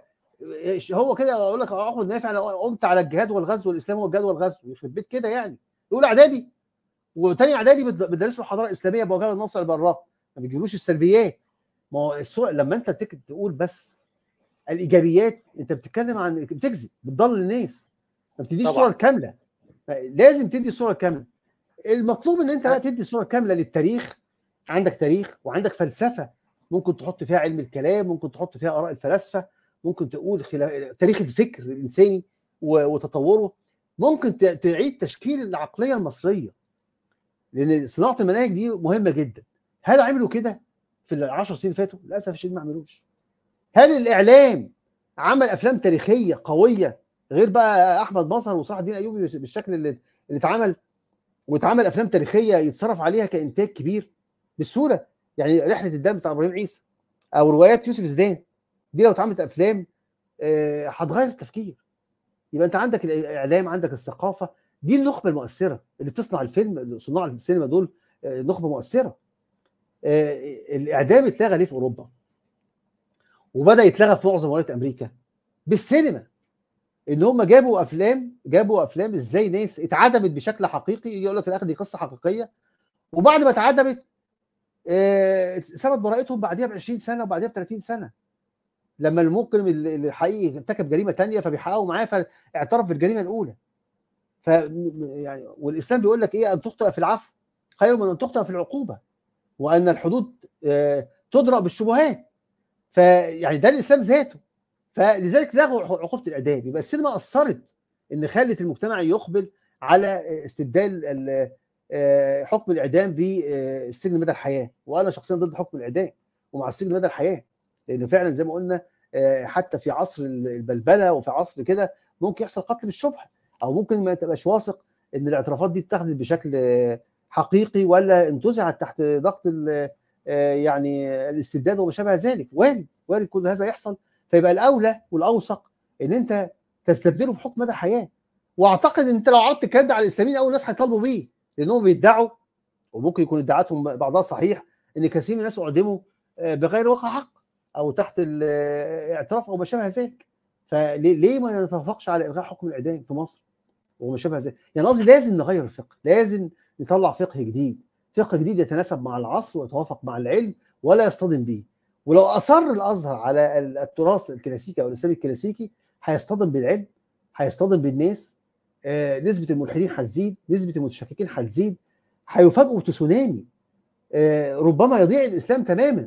إيش هو كده اقول لك احمد نافع انا قمت على الجهاد والغزو والاسلام هو الجهاد والغزو يخرب بيت كده يعني اولى اعدادي وتاني اعدادي بت- بتدرس له الحضاره الاسلاميه بوجه النصر البراق ما بيجيبلوش السلبيات ما هو الصور لما انت تك- تقول بس الايجابيات انت بتتكلم عن بتكذب بتضل الناس ما بتديش طبعاً. الصوره الكامله لازم تدي الصوره الكامله المطلوب ان انت بقى تدي الصوره الكامله للتاريخ عندك تاريخ وعندك فلسفه ممكن تحط فيها علم الكلام ممكن تحط فيها اراء الفلاسفه ممكن تقول خلا... تاريخ الفكر الانساني و... وتطوره ممكن ت... تعيد تشكيل العقليه المصريه لان صناعه المناهج دي مهمه جدا هل عملوا كده في العشر سنين اللي فاتوا للاسف الشديد ما عملوش هل الاعلام عمل افلام تاريخيه قويه غير بقى احمد مظهر وصلاح الدين ايوبي بالشكل اللي اللي اتعمل واتعمل افلام تاريخيه يتصرف عليها كانتاج كبير بسهوله يعني رحله الدم بتاع ابراهيم عيسى او روايات يوسف زيدان دي لو اتعملت افلام آه، هتغير التفكير يبقى انت عندك الاعلام عندك الثقافه دي النخبه المؤثره اللي بتصنع الفيلم صناع السينما دول آه، نخبه مؤثره آه، الاعدام اتلغى ليه في اوروبا وبدا يتلغى في معظم ولايات امريكا بالسينما ان هم جابوا افلام جابوا افلام ازاي ناس اتعدمت بشكل حقيقي يقول لك في الاخر دي قصه حقيقيه وبعد ما اتعدمت آه، ثبت براءتهم بعديها ب 20 سنه وبعديها ب 30 سنه لما المجرم اللي اللي حقيقي ارتكب جريمه تانية فبيحققوا معاه فاعترف بالجريمه الاولى ف يعني والاسلام بيقول لك ايه ان تخطئ في العفو خير من ان تخطئ في العقوبه وان الحدود آه، تدرأ بالشبهات فيعني ده الاسلام ذاته فلذلك لغوا عقوبه الاعدام يبقى السينما اثرت ان خلت المجتمع يقبل على استبدال ال- آه، حكم الاعدام بالسجن مدى الحياه وانا شخصيا ضد حكم الاعدام ومع السجن مدى الحياه لان فعلا زي ما قلنا آه، حتى في عصر البلبله وفي عصر كده ممكن يحصل قتل بالشبهه او ممكن ما تبقاش واثق ان الاعترافات دي اتخذت بشكل آه، حقيقي ولا انتزعت تحت ضغط ال- آه، يعني الاستبداد وما شابه ذلك وارد وارد كل هذا يحصل فيبقى الاولى والاوثق ان انت تستبدله بحكم مدى الحياه واعتقد ان انت لو عرضت الكلام ده على الاسلاميين اول ناس هيطالبوا بيه لانهم بيدعوا وممكن يكون ادعاءاتهم بعضها صحيح ان كثير من الناس اعدموا آه، بغير وقع حق او تحت الاعتراف او ما شابه ذلك فليه ليه ما نتوافقش على الغاء حكم الاعدام في مصر وما شابه ذلك يعني قصدي لازم نغير الفقه لازم نطلع فقه جديد فقه جديد يتناسب مع العصر ويتوافق مع العلم ولا يصطدم به ولو اصر الازهر على التراث الكلاسيكي او الاسلامي الكلاسيكي هيصطدم بالعلم هيصطدم بالناس آه، نسبه الملحدين هتزيد نسبه المتشككين هتزيد هيفاجئوا بتسونامي آه، ربما يضيع الاسلام تماما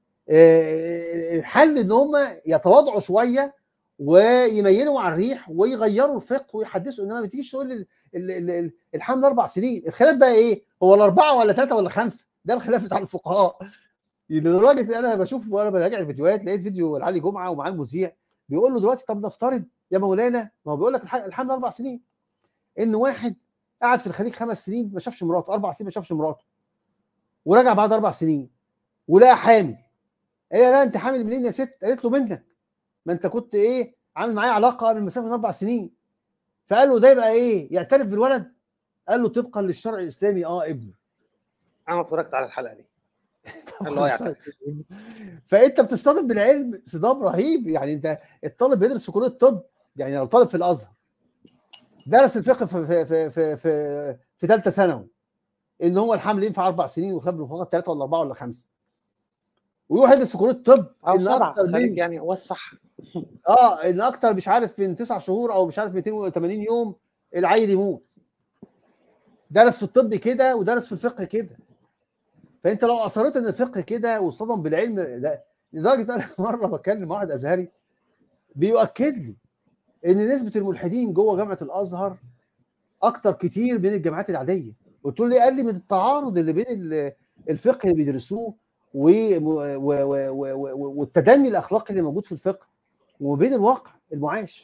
آه، الحل ان هم يتواضعوا شويه ويميلوا مع الريح ويغيروا الفقه ويحدثوا انما ما تجيش تقول ال- ال- ال- ال- الحمل اربع سنين الخلاف بقى ايه هو الاربعه ولا ثلاثه ولا خمسه ده الخلاف بتاع الفقهاء لدرجه انا بشوف وانا براجع الفيديوهات لقيت فيديو لعلي جمعه ومعاه المذيع بيقول له دلوقتي طب نفترض يا مولانا ما هو بيقول لك الح- الحمل اربع سنين ان واحد قعد في الخليج خمس سنين ما شافش مراته اربع سنين ما شافش مراته ورجع بعد اربع سنين ولقى حامل قال لها لا انت حامل منين يا ست؟ قالت له منك ما انت كنت ايه عامل معايا علاقه قبل مسافه اربع سنين فقال له ده يبقى ايه؟ يعترف بالولد؟ قال له طبقا للشرع الاسلامي اه ابنه انا اتفرجت على الحلقه دي الله يعترف. فانت بتصطدم بالعلم صدام رهيب يعني انت الطالب بيدرس في كليه الطب يعني لو طالب في الازهر درس الفقه في في في في في, في ثالثه ثانوي ان هو الحمل ينفع اربع سنين وخلاف بالفقط ثلاثه ولا اربعه ولا خمسه ويروح يدرس في كليه الطب او ان سبعه اكتر خليك من يعني هو الصح اه ان اكتر مش عارف من تسع شهور او مش عارف 280 يوم العيل يموت درس في الطب كده ودرس في الفقه كده فانت لو اصريت ان الفقه كده واصطدم بالعلم ده لدرجه انا مره بكلم مع واحد ازهري بيؤكد لي ان نسبه الملحدين جوه جامعه الازهر اكتر كتير من الجامعات العاديه قلت له ليه قال لي من التعارض اللي بين ال- الفقه اللي بيدرسوه و- و- و- و- و- والتدني الاخلاقي اللي موجود في الفقه وبين الواقع المعاش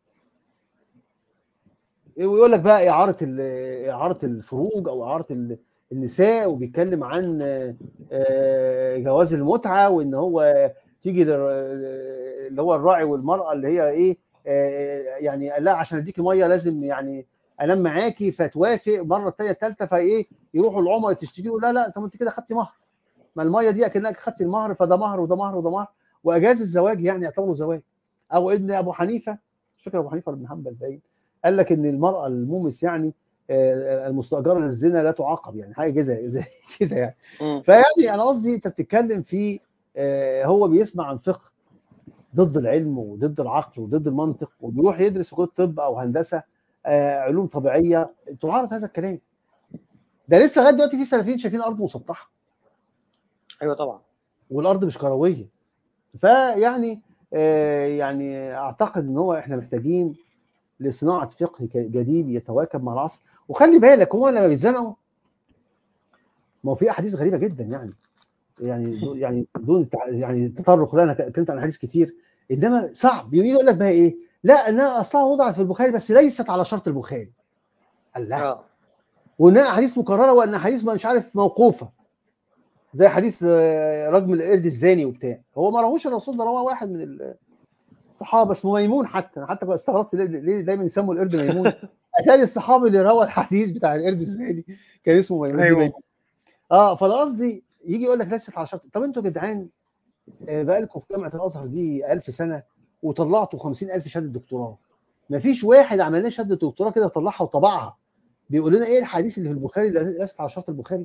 ويقول لك بقى اعاره ال- اعاره الفروج او اعاره ال- النساء وبيتكلم عن آه، جواز المتعه وان هو تيجي لل- اللي هو الراعي والمراه اللي هي ايه آه، يعني قال لها عشان اديكي ميه لازم يعني انام معاكي فتوافق مره الثانيه الثالثه فايه يروحوا العملاء تشتكي له لا لا طب انت كده خدتي مهر ما الميه دي اكنك خدتي المهر فده مهر وده مهر وده مهر واجاز الزواج يعني يعتبره زواج او ابن ابو حنيفه مش فاكر ابو حنيفه ولا ابن حنبل باين قال لك ان المراه المومس يعني آه، المستاجره للزنا لا تعاقب يعني حاجه زي زي كده يعني مم. فيعني انا قصدي انت بتتكلم في آه، هو بيسمع عن فقه ضد العلم وضد العقل وضد المنطق وبيروح يدرس في كليه طب او هندسه آه، علوم طبيعيه تعارض هذا الكلام ده لسه لغايه دلوقتي في سلفيين شايفين الارض مسطحه ايوه طبعا والارض مش كرويه فيعني آه، يعني اعتقد ان هو احنا محتاجين لصناعه فقه ك- جديد يتواكب مع العصر وخلي بالك هو لما بيتزنقوا ما هو في احاديث غريبه جدا يعني يعني دو- يعني دون تع- يعني تطرق لنا اتكلمت عن احاديث كتير انما صعب يجي يقول لك بقى ايه لا انها اصلها وضعت في البخاري بس ليست على شرط البخاري الله اه وانها احاديث مكرره وان احاديث مش عارف موقوفه زي حديث آه، رجم القرد الزاني وبتاع هو ما راهوش الرسول ده رواه واحد من الصحابه اسمه ميمون حتى انا حتى استغربت ليه- ليه دايما يسموا القرد ميمون اتاري الصحابي اللي روى الحديث بتاع القرد الزاني كان اسمه ميمون أيوة. ميمون. اه فانا قصدي يجي يقول لك ليست على شرط طب انتوا يا جدعان آه، بقالكم في جامعه الازهر دي 1000 سنه وطلعتوا 50000 شهاده دكتوراه مفيش واحد عمل لنا شهاده دكتوراه كده طلعها وطبعها بيقول لنا ايه الحديث اللي في البخاري اللي ليست على شرط البخاري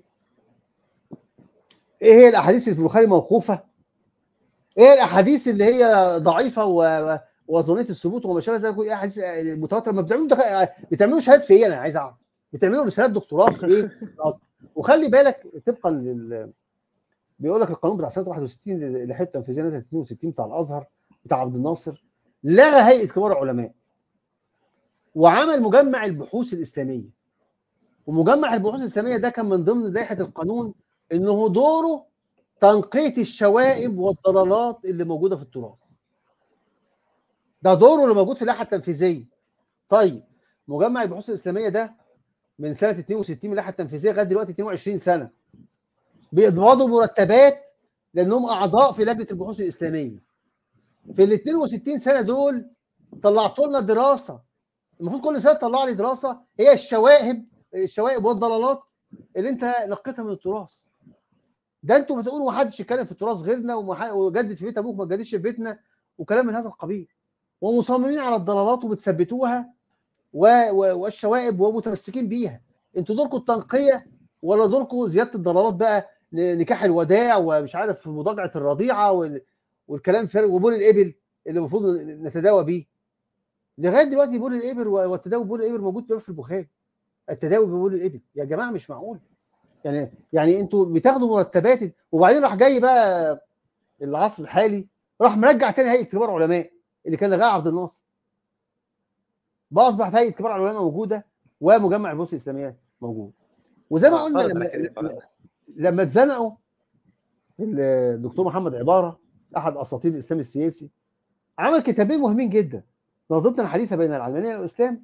ايه هي الاحاديث اللي في البخاري موقوفه ايه الاحاديث اللي هي ضعيفه و... و- وظنيه الثبوت وما شابه ذلك ايه احاديث متواتره ما بتعملوا دك... بتعملوا شهاده في ايه انا عايز اعرف بتعملوا رسالات دكتوراه في ايه أصلاً. وخلي بالك طبقا لل بيقول لك القانون بتاع سنه 61 اللي حته تنفيذيه نزلت 62 بتاع الازهر بتاع عبد الناصر لغى هيئه كبار العلماء وعمل مجمع البحوث الاسلاميه ومجمع البحوث الاسلاميه ده كان من ضمن لائحه القانون انه دوره تنقيه الشوائب والضلالات اللي موجوده في التراث ده دوره اللي موجود في اللائحه التنفيذيه طيب مجمع البحوث الاسلاميه ده من سنه 62 من اللائحه التنفيذيه لغايه دلوقتي 22 سنه بيقبضوا مرتبات لانهم اعضاء في لجنه البحوث الاسلاميه في ال 62 سنه دول طلعتوا لنا دراسه المفروض كل سنه تطلع لي دراسه هي الشوائب الشوائب والضلالات اللي انت نقيتها من التراث ده انتوا بتقولوا ما حدش يتكلم في التراث غيرنا ومح- وجدد في بيت ابوك ما تجددش في بيتنا وكلام من هذا القبيل ومصممين على الضلالات وبتثبتوها و... و... والشوائب ومتمسكين بيها انتوا دوركم التنقيه ولا دوركم زياده الضلالات بقى ن- نكاح الوداع ومش عارف مضاجعه الرضيعه وال... والكلام فارغ وبول الابل اللي المفروض نتداوى بيه لغايه دلوقتي بول الابل والتداوي بول الابل موجود في البخاري التداوي ببول الابل يا جماعه مش معقول يعني يعني انتوا بتاخدوا مرتبات وبعدين راح جاي بقى العصر الحالي راح مرجع تاني هيئه كبار علماء اللي كان لغاها عبد الناصر بقى اصبحت هيئه كبار علماء موجوده ومجمع البحوث الاسلاميه موجود وزي ما قلنا فرض لما لكن فرض. لما اتزنقوا الدكتور محمد عباره احد اساطير الاسلام السياسي عمل كتابين مهمين جدا نظرتنا الحديثه بين العلمانيه والاسلام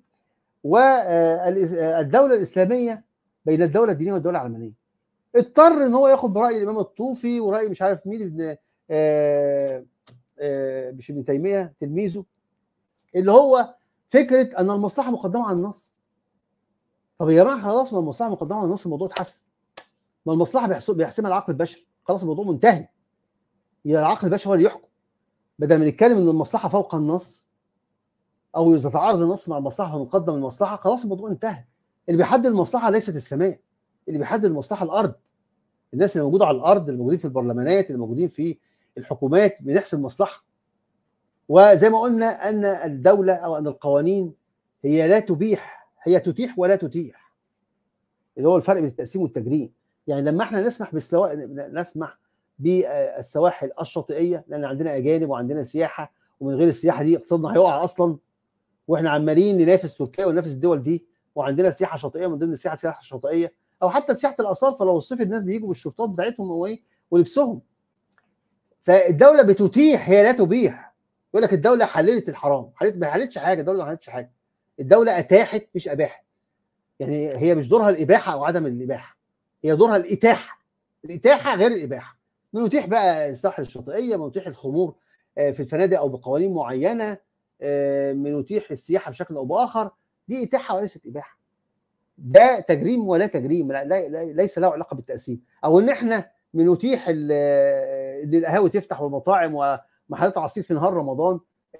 والدوله الاسلاميه بين الدوله الدينيه والدوله العلمانيه اضطر ان هو ياخد براي الامام الطوفي وراي مش عارف مين ابن آه، آه، مش ابن تيميه تلميذه اللي هو فكره ان المصلحه مقدمه على النص طب يا جماعه خلاص ما المصلحه مقدمه على النص الموضوع اتحسن ما المصلحه بيحسب بيحسمها العقل البشري خلاص الموضوع منتهي يا العقل البشري هو اللي يحكم بدل ما نتكلم ان المصلحه فوق النص او اذا تعارض النص مع المصلحه ونقدم المصلحه خلاص الموضوع انتهى اللي بيحدد المصلحه ليست السماء اللي بيحدد المصلحه الارض الناس اللي موجوده على الارض اللي موجودين في البرلمانات اللي موجودين في الحكومات بنحسب مصلحه وزي ما قلنا ان الدوله او ان القوانين هي لا تبيح هي تتيح ولا تتيح اللي هو الفرق بين التقسيم والتجريم يعني لما احنا نسمح بالسوا... نسمح بالسواحل الشاطئيه لان عندنا اجانب وعندنا سياحه ومن غير السياحه دي اقتصادنا هيقع اصلا واحنا عمالين ننافس تركيا وننافس الدول دي وعندنا سياحه شاطئيه من ضمن السياحه السياحه الشاطئيه او حتى سياحه الاثار فلو الصيف الناس بيجوا بالشرطات بتاعتهم وايه ولبسهم فالدوله بتتيح هي لا تبيح يقول لك الدوله حللت الحرام حللت ما حللتش حاجه الدوله ما حللتش حاجه الدوله اتاحت مش اباحت يعني هي مش دورها الاباحه او عدم الاباحه هي دورها الاتاحه الاتاحه غير الاباحه بنتيح بقى الساحل الشاطئيه بنتيح الخمور في الفنادق او بقوانين معينه بنتيح السياحه بشكل او باخر دي اتاحه وليست اباحه ده تجريم ولا تجريم لا لا ليس له علاقه بالتقسيم او ان احنا بنتيح ان القهاوي تفتح والمطاعم ومحلات العصير في نهار رمضان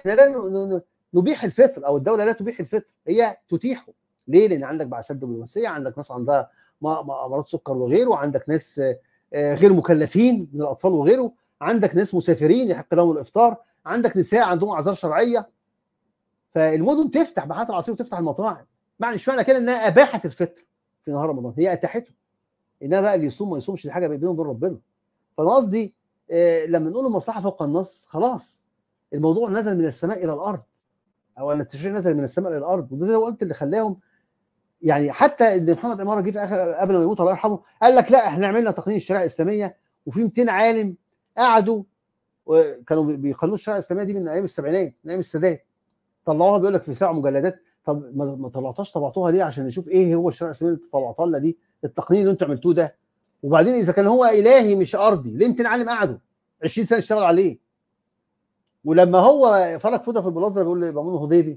احنا لا ن- ن- نبيح الفطر او الدوله لا تبيح الفطر هي تتيحه ليه؟ لان عندك بعثات دبلوماسيه عندك ناس عندها م- م- امراض سكر وغيره عندك ناس آه، آه، غير مكلفين من الاطفال وغيره عندك ناس مسافرين يحق لهم الافطار عندك نساء عندهم اعذار شرعيه فالمدن تفتح بحات العصير وتفتح المطاعم معنى مش معنى كده انها اباحت الفطر في نهار رمضان هي اتاحته انما بقى اللي يصوم ما يصومش دي حاجه بينهم وبين ربنا فانا قصدي آه، لما نقول المصلحه فوق النص خلاص الموضوع نزل من السماء الى الارض او ان التشريع نزل من السماء الى الارض وده زي ما قلت اللي خلاهم يعني حتى ان محمد عماره جه في اخر قبل ما يموت الله يرحمه قال لك لا احنا عملنا تقنين الشريعه الاسلاميه وفي 200 عالم قعدوا وكانوا بي- بيقننوا الشريعه الاسلاميه دي من ايام السبعينات من ايام السادات طلعوها بيقول لك في سبع مجلدات طب ما ما طلعتهاش طبعتوها ليه عشان نشوف ايه هو الشريعه الاسلاميه اللي طلعتها لنا دي التقنين اللي انتوا عملتوه ده وبعدين اذا كان هو الهي مش ارضي ليه 200 عالم قعدوا 20 سنه اشتغلوا عليه ولما هو فرج فوده في المناظره بيقول لمأمون هضيبي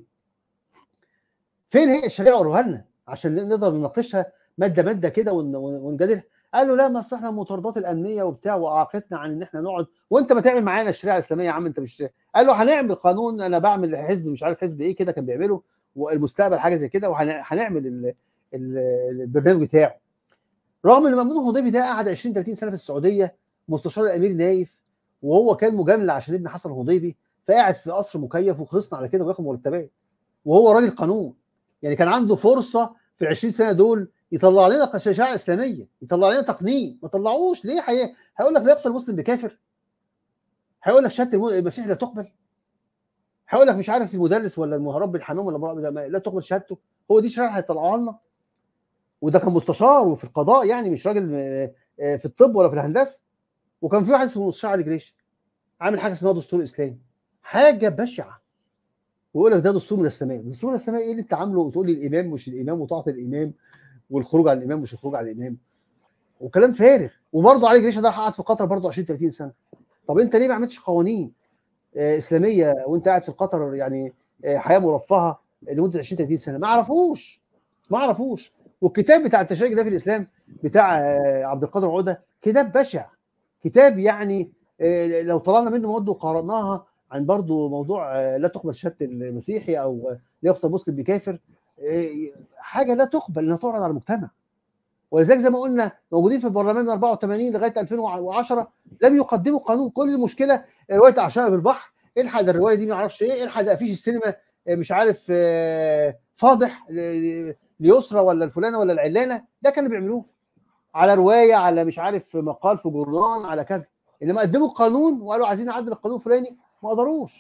فين هي الشريعه وروها لنا عشان نقدر نناقشها ماده ماده كده ون- ون- ونجادلها قال له لا ما اصل احنا المطاردات الامنيه وبتاع واعاقتنا عن ان احنا نقعد وانت ما تعمل معانا الشريعه الاسلاميه يا عم انت مش قال له هنعمل قانون انا بعمل حزب مش عارف حزب ايه كده كان بيعمله والمستقبل حاجه زي كده وهنعمل ال- ال- البرنامج بتاعه رغم ان ممنوع هضيبي ده قعد 20 30 سنه في السعوديه مستشار الامير نايف وهو كان مجامله عشان ابن حسن هضيبي فقاعد في قصر مكيف وخلصنا على كده وياخد مرتبات وهو راجل قانون يعني كان عنده فرصه في ال 20 سنه دول يطلع لنا شريعه اسلاميه يطلع لنا تقنين ما طلعوش ليه حي... هيقول لك لا يقتل المسلم بكافر هيقول لك شهاده الم- المسيح لا تقبل هيقول لك مش عارف المدرس ولا المهرب بالحمام ولا المرأة ده ما- لا تقبل شهادته هو دي شريعه هيطلعوها لنا وده كان مستشار وفي القضاء يعني مش راجل آه، آه، في الطب ولا في الهندسه وكان في واحد اسمه المستشار علي جريش عامل حاجه اسمها دستور اسلامي حاجه بشعه ويقول لك ده دستور من السماء دستور من السماء ايه اللي انت عامله وتقول لي الامام مش الامام وطاعه الامام والخروج على الامام مش الخروج على الامام وكلام فارغ وبرضه علي جريشه ده قعد في قطر برضه 20 30 سنه طب انت ليه ما عملتش قوانين آه، اسلاميه وانت قاعد في قطر يعني آه، حياه مرفهه لمده 20 30 سنه ما عرفوش ما عرفوش والكتاب بتاع التشريع ده في الاسلام بتاع آه، عبد القادر عوده كتاب بشع كتاب يعني آه، لو طلعنا منه مواد وقارناها عن برضو موضوع آه، لا تقبل شهاده المسيحي او آه، لا يقتل مسلم بكافر آه، حاجه لا تقبل انها تعرض على المجتمع ولذلك زي ما قلنا موجودين في البرلمان من 84 لغايه 2010 لم يقدموا قانون كل المشكله روايه اعشاب البحر الحق ده الروايه دي ما اعرفش ايه الحق ده افيش السينما آه، مش عارف آه، فاضح ل- ليسرى ولا الفلانه ولا العلانه ده كانوا بيعملوه على روايه على مش عارف مقال في جورنال على كذا انما قدموا قانون وقالوا عايزين نعدل القانون الفلاني ما قدروش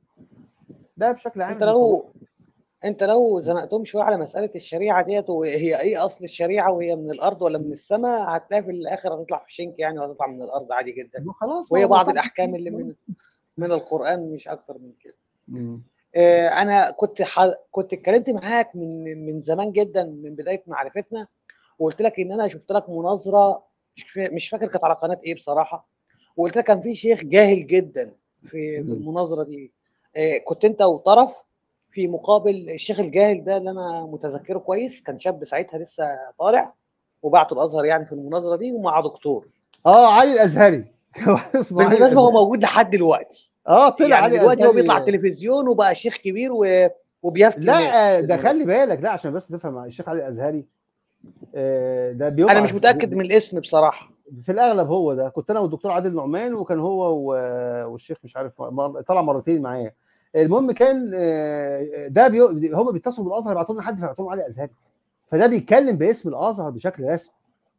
ده بشكل عام انت لو انت لو زنقتهم شويه على مساله الشريعه ديت وهي ايه اصل الشريعه وهي من الارض ولا من السماء هتلاقي في الاخر هتطلع في شنك يعني وهتطلع من الارض عادي جدا ما خلاص وهي ما هو بعض صح. الاحكام اللي من من القران مش اكتر من كده مم. آه، انا كنت ح... كنت اتكلمت معاك من من زمان جدا من بدايه معرفتنا وقلت لك ان انا شفت لك مناظره مش فا- مش فاكر كانت على قناه ايه بصراحه وقلت لك كان في شيخ جاهل جدا في في مم. المناظره دي آه، كنت انت وطرف في مقابل الشيخ الجاهل ده اللي انا متذكره كويس كان شاب ساعتها لسه طالع وبعته الازهر يعني في المناظره دي ومع دكتور اه علي الازهري واحد اسمه علي بالمناسبه هو الأزهري. موجود لحد دلوقتي اه طلع يعني علي دلوقتي هو الازهري بيطلع على التلفزيون وبقى شيخ كبير و... وبيفتي لا الناس ده خلي بالك لا عشان بس تفهم الشيخ علي الازهري آه، ده بيبعث انا مش متاكد من الاسم بصراحه في الاغلب هو ده كنت انا والدكتور عادل نعمان وكان هو و- والشيخ مش عارف مر... طلع مرتين معايا المهم كان آه، ده بي... هم بيتصلوا بالازهر يبعتوا لنا حد فيبعتوا لهم علي ازهري فده بيتكلم باسم الازهر بشكل رسمي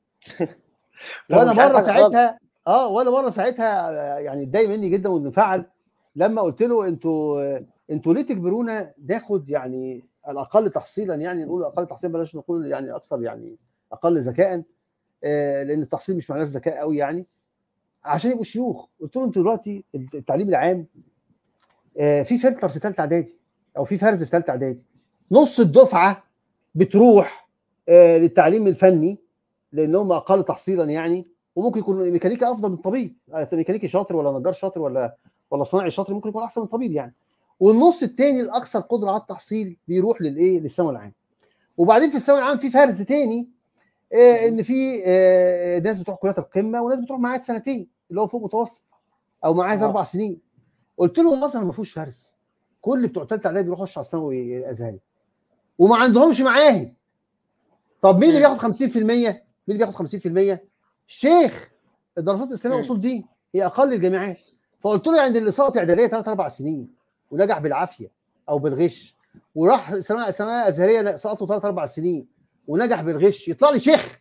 طب وانا مش عارف مره حاجة خالص. ساعتها اه وانا مره ساعتها آه، يعني اتضايق مني جدا وانفعل لما قلت له انتوا آه، انتوا ليه تجبرونا ناخد يعني الاقل تحصيلا يعني نقول اقل تحصيلا بلاش نقول يعني اكثر يعني اقل ذكاء آه، لان التحصيل مش معناه الذكاء قوي يعني عشان يبقوا شيوخ قلت له انتوا دلوقتي التعليم العام آه، في فلتر في ثالثه اعدادي او في فرز في ثالثه اعدادي نص الدفعه بتروح آه، للتعليم الفني لان هم اقل تحصيلا يعني وممكن يكون ميكانيكا افضل من طبيب آه، ميكانيكي شاطر ولا نجار شاطر ولا ولا صناعي شاطر ممكن يكون احسن من طبيب يعني والنص الثاني الاكثر قدره على التحصيل بيروح للايه للثانوي العام وبعدين في الثانوي العام في فرز تاني آه، ان في آه، ناس بتروح كليات القمه وناس بتروح معاهد سنتين اللي هو فوق متوسط او معاهد آه. اربع سنين قلت له الازهر ما فيهوش فرز كل بتوع ثالثه اعدادي بيروحوا يخشوا على الثانوي الازهري وما عندهمش معاهد طب مين اللي مم. بياخد 50% مين اللي بياخد 50% الشيخ الدراسات الاسلاميه مم. اصول دين هي اقل الجامعات فقلت له عند اللي سقط اعداديه ثلاث اربع سنين ونجح بالعافيه او بالغش وراح ثانويه ثانويه ازهريه لا سقطه ثلاث اربع سنين ونجح بالغش يطلع لي شيخ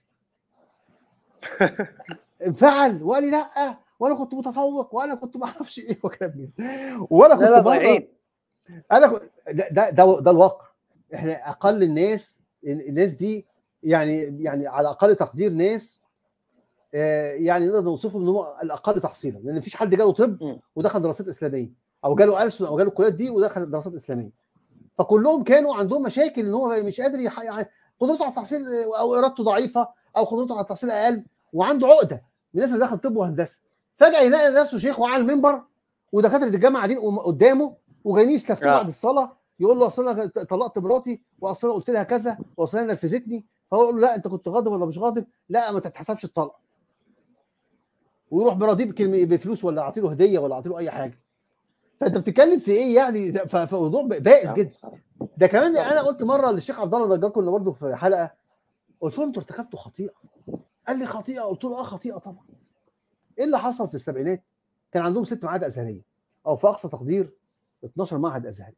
انفعل وقال لي لا وانا كنت متفوق وانا كنت ما اعرفش ايه وكلام من ده. وانا كنت لا لا بره ضايعين انا كنت- ده ده ده, ده الواقع احنا اقل الناس الناس دي يعني يعني على اقل تقدير ناس آه، يعني نقدر نوصفهم ان هم الاقل تحصيلا لان مفيش حد جاله طب مم. ودخل دراسات اسلاميه او جاله ألسن او جاله الكليات دي ودخل دراسات اسلاميه فكلهم كانوا عندهم مشاكل ان هو مش قادر يح... يعني قدرته على التحصيل او ارادته ضعيفه او قدرته على التحصيل اقل وعنده عقده من الناس اللي دخل طب وهندسه فجاه يلاقي نفسه شيخ وعلى المنبر ودكاتره الجامعه قاعدين قم- قدامه وجايين يستفتوه آه. بعد الصلاه يقول له اصل انا طلقت مراتي واصل انا قلت لها كذا واصل انا نرفزتني فهو يقول له لا انت كنت غاضب ولا مش غاضب لا ما تتحسبش الطلق ويروح براضيه بكلمه بفلوس ولا اعطي له هديه ولا اعطي له اي حاجه فانت بتتكلم في ايه يعني ده- ف- فموضوع بائس جدا ده كمان انا قلت مره للشيخ عبد الله دجال كنا برضه في حلقه قلت له انتوا ارتكبتوا خطيئه قال لي خطيئه قلت له اه خطيئه طبعا ايه اللي حصل في السبعينات كان عندهم ست معاهد ازهريه او في اقصى تقدير 12 معهد ازهري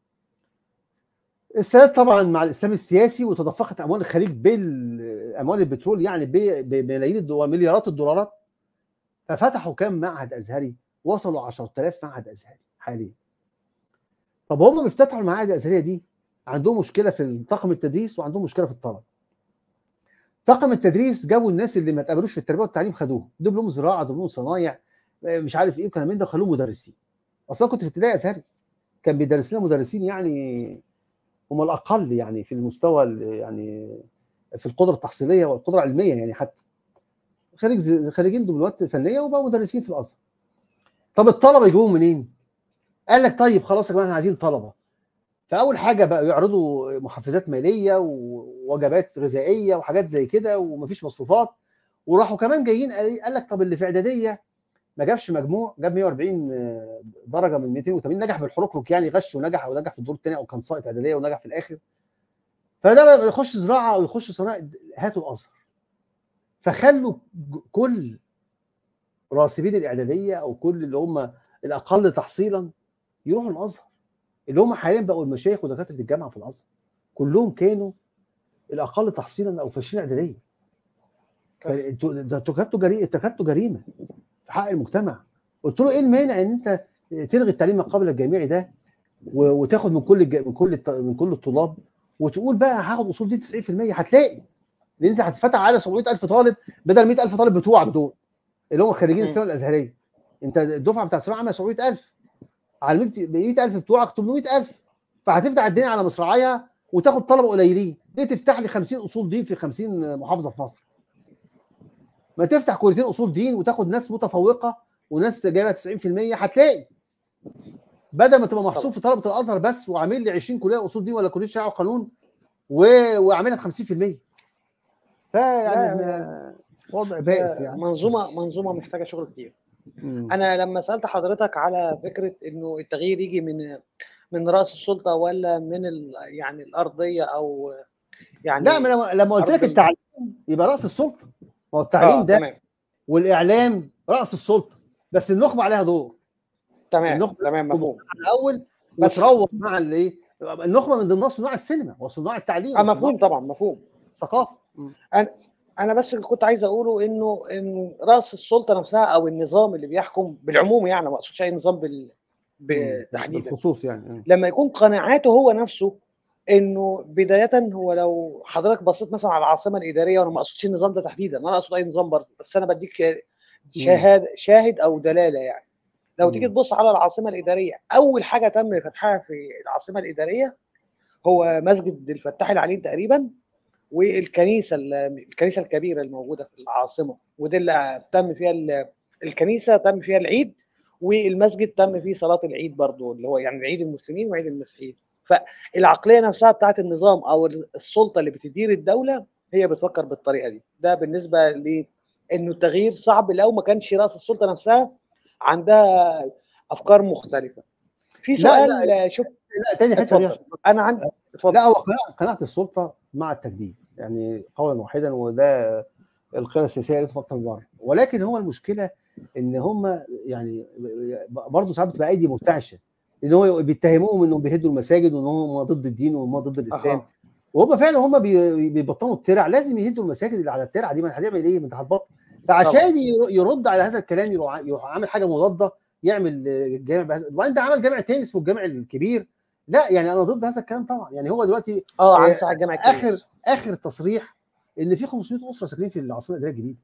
السادات طبعا مع الاسلام السياسي وتدفقت اموال الخليج بالاموال البترول يعني ب- بملايين الدولار مليارات الدولارات ففتحوا كام معهد ازهري وصلوا 10000 معهد ازهري حاليا طب هم بيفتتحوا المعاهد الازهريه دي عندهم مشكله في طاقم التدريس وعندهم مشكله في الطلب طاقم التدريس جابوا الناس اللي ما اتقبلوش في التربيه والتعليم خدوهم دبلوم زراعه دبلوم صنايع آه، مش عارف ايه وكلام من ده وخلوهم مدرسين اصلا كنت في ابتدائي ازهري كان بيدرس لنا مدرسين يعني هم الاقل يعني في المستوى ال- يعني في القدره التحصيليه والقدره العلميه يعني حتى خارج ز- خارجين دبلومات فنيه وبقوا مدرسين في الازهر طب الطلبه يجيبوهم منين؟ قال لك طيب خلاص يا جماعه احنا عايزين طلبه فاول حاجه بقى يعرضوا محفزات ماليه ووجبات غذائيه وحاجات زي كده ومفيش مصروفات وراحوا كمان جايين قال قال لك طب اللي في اعداديه ما جابش مجموع جاب 140 درجه من 280 نجح بالحركرك يعني غش ونجح ونجح في الدور الثاني او كان ساقط اعداديه ونجح في الاخر فده بقى يخش زراعه او يخش صناعه هاتوا الازهر فخلوا ج- كل راسبين الاعداديه او كل اللي هم الاقل تحصيلا يروحوا الازهر اللي هم حاليا بقوا المشايخ ودكاتره الجامعه في الازهر كلهم كانوا الاقل تحصيلا او فاشلين اعداديه فانتوا ده ارتكبتوا جريمه ارتكبتوا جريمه في حق المجتمع قلت له ايه المانع ان انت تلغي التعليم ما قبل الجامعي ده و- وتاخد من كل الج- من كل الط- من كل الطلاب وتقول بقى هاخد اصول دي 90% هتلاقي لان انت هتفتح على 700000 طالب بدل 100000 طالب بتوعك دول اللي هم خريجين م. الثانويه الازهريه انت الدفعه بتاع الثانويه العامه 700000 على ال 100000 بتوعك 800000 فهتفتح الدنيا على مصراعيها وتاخد طلبه قليلين ليه تفتح لي 50 اصول دين في 50 محافظه في مصر ما تفتح كليتين اصول دين وتاخد ناس متفوقه وناس جايبه 90% هتلاقي بدل ما تبقى محصور في طلبه الازهر بس وعامل لي 20 كليه اصول دين ولا كليه شريعه وقانون و... وعاملها ب 50% فيعني لا، إحنا وضع بائس يعني منظومه منظومه محتاجه شغل كتير مم. انا لما سالت حضرتك على فكره انه التغيير يجي من من راس السلطه ولا من ال يعني الارضيه او يعني لا ما لما لما قلت لك أرض ال- التعليم يبقى راس السلطه ما هو التعليم آه، ده تمام والاعلام راس السلطه بس النخبه عليها دور تمام النخبة تمام مفهوم الاول بس- وتروح مع الايه النخبه من ضمنها صناع السينما وصناع التعليم اه وصناع مفهوم طبعا مفهوم الثقافه انا بس اللي كنت عايز اقوله انه ان راس السلطه نفسها او النظام اللي بيحكم بالعموم يعني ما اقصدش اي نظام بال بتحديدا بالخصوص يعني لما يكون قناعاته هو نفسه انه بدايه هو لو حضرتك بصيت مثلا على العاصمه الاداريه وانا ما اقصدش النظام ده تحديدا انا اقصد اي نظام برضه بس انا بديك شهاد شاهد او دلاله يعني لو تيجي مم. تبص على العاصمه الاداريه اول حاجه تم فتحها في العاصمه الاداريه هو مسجد الفتاح العليم تقريبا والكنيسه ال- الكنيسه الكبيره الموجوده في العاصمه ودي اللي تم فيها ال- الكنيسه تم فيها العيد والمسجد تم فيه صلاه العيد برضو اللي هو يعني عيد المسلمين وعيد المسيحيين فالعقليه نفسها بتاعت النظام او السلطه اللي بتدير الدوله هي بتفكر بالطريقه دي ده بالنسبه ل انه التغيير صعب لو ما كانش راس السلطه نفسها عندها افكار مختلفه في لا، سؤال آه، شوف لا تاني حته دي اتفضل انا عندي اتفضل لا هو قناعه قناعه السلطه مع التجديد يعني قولا واحدا وده القياده السياسيه اللي اكتر من مره ولكن هو المشكله ان هم يعني برضه ساعات بتبقى ايدي مرتعشه ان هو بيتهموهم انهم بيهدوا المساجد وان هم ضد الدين وهم ضد الاسلام أها. وهم فعلا هم بي- بيبطلوا الترع لازم يهدوا المساجد اللي على الترع دي ما هتعمل ايه ما انت هتبطل فعشان ير- يرد على هذا الكلام يروح يروح عامل حاجه مضاده يعمل آه، جامع بهذا وبعدين ده عمل جامع تاني اسمه الجامع الكبير لا يعني انا ضد هذا الكلام طبعا يعني هو دلوقتي اه عن آه، ساعه الجامعه الكبير. اخر اخر تصريح ان في 500 اسره ساكنين في العاصمه الاداريه الجديده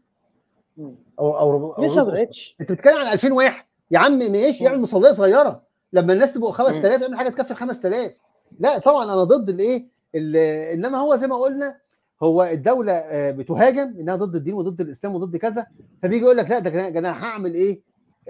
مم. او او, أو لسه ما أسرة. بداتش انت بتتكلم عن 2000 واحد يا عم ماشي يعمل مصليه صغيره لما الناس تبقوا 5000 يعمل حاجه تكفي 5000 لا طبعا انا ضد الايه ال- انما هو زي ما قلنا هو الدوله آه، بتهاجم انها ضد الدين وضد الاسلام وضد كذا فبيجي يقول لك لا ده انا- ده انا هعمل ايه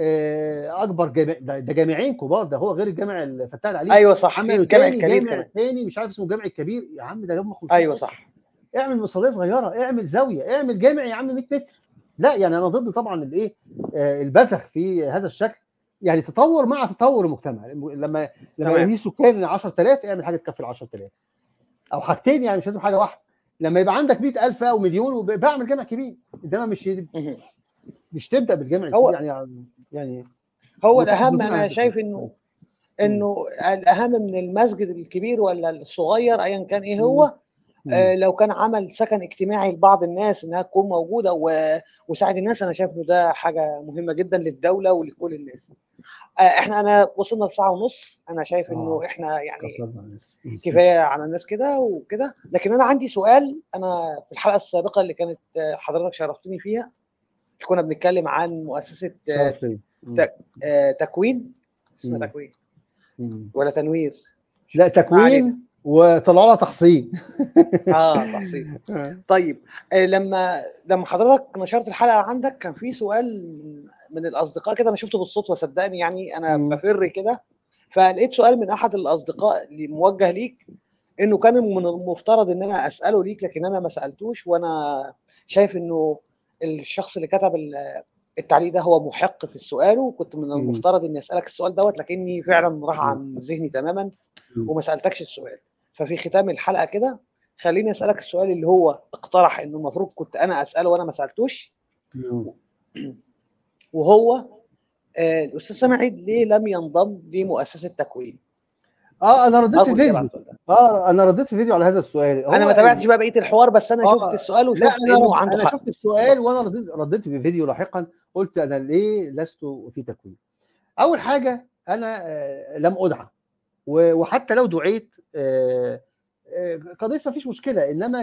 آه، اكبر جامع ده, ده جامعين كبار ده هو غير الجامع الفتاح العليم ايوه صح في عملوا الجامع تاني الكبير جامع كمان تاني مش عارف اسمه الجامع الكبير يا عم ده هم 500 ايوه أسرة. صح اعمل مصليه صغيره اعمل زاويه اعمل جامع يا عم 100 متر لا يعني انا ضد طبعا الايه آه، البذخ في هذا الشكل يعني تطور مع تطور المجتمع لما لما تمام. يبقى في سكان 10000 اعمل حاجه تكفي ال 10000 او حاجتين يعني مش لازم حاجه واحده لما يبقى عندك 100000 او مليون وب- بعمل جامع كبير انما مش مهم. مش تبدا بالجامع هو- الكبير يعني يعني هو متحفظين الاهم على انا الفكرة. شايف انه انه الاهم من المسجد الكبير ولا الصغير ايا كان ايه هو آه لو كان عمل سكن اجتماعي لبعض الناس انها تكون موجوده و- وساعد الناس انا شايف انه ده حاجه مهمه جدا للدوله ولكل الناس. آه احنا انا وصلنا لساعه ونص انا شايف انه آه. احنا يعني كتر الناس. كفايه على الناس كده وكده لكن انا عندي سؤال انا في الحلقه السابقه اللي كانت آه، حضرتك شرفتني فيها كنا بنتكلم عن مؤسسه آه، شرف ليا. مم. تك- آه، تكوين اسمها مم. تكوين مم. ولا تنوير لا علينا. تكوين وطلعوا لها تحصين اه تحصيل طيب آه، لما لما حضرتك نشرت الحلقه عندك كان في سؤال من- من الاصدقاء كده انا شفته بالصدفه صدقني يعني انا مم. بفر كده فلقيت سؤال من احد الاصدقاء اللي موجه ليك انه كان من المفترض ان انا اساله ليك لكن انا ما سالتوش وانا شايف انه الشخص اللي كتب ال- التعليق ده هو محق في السؤال وكنت من المفترض اني اسالك السؤال دوت لكني فعلا راح عن ذهني تماما مم. وما سالتكش السؤال ففي ختام الحلقه كده خليني اسالك السؤال اللي هو اقترح انه المفروض كنت انا اساله وانا ما سالتوش مم. وهو آه، الاستاذ سامع عيد ليه لم ينضم لمؤسسه تكوين؟ اه انا رديت في أرجو الإجابة فيديو على السؤال ده. اه انا رديت في فيديو على هذا السؤال انا هو ما تابعتش بقى بقيه الحوار بس انا آه، شفت السؤال لا وشفت انا انه عنده انا حق شفت السؤال وانا رديت رديت بفيديو لاحقا قلت انا ليه لست في تكوين اول حاجه انا آه، لم ادعى و- وحتى لو دعيت آه، آه، كضيف مفيش مشكله انما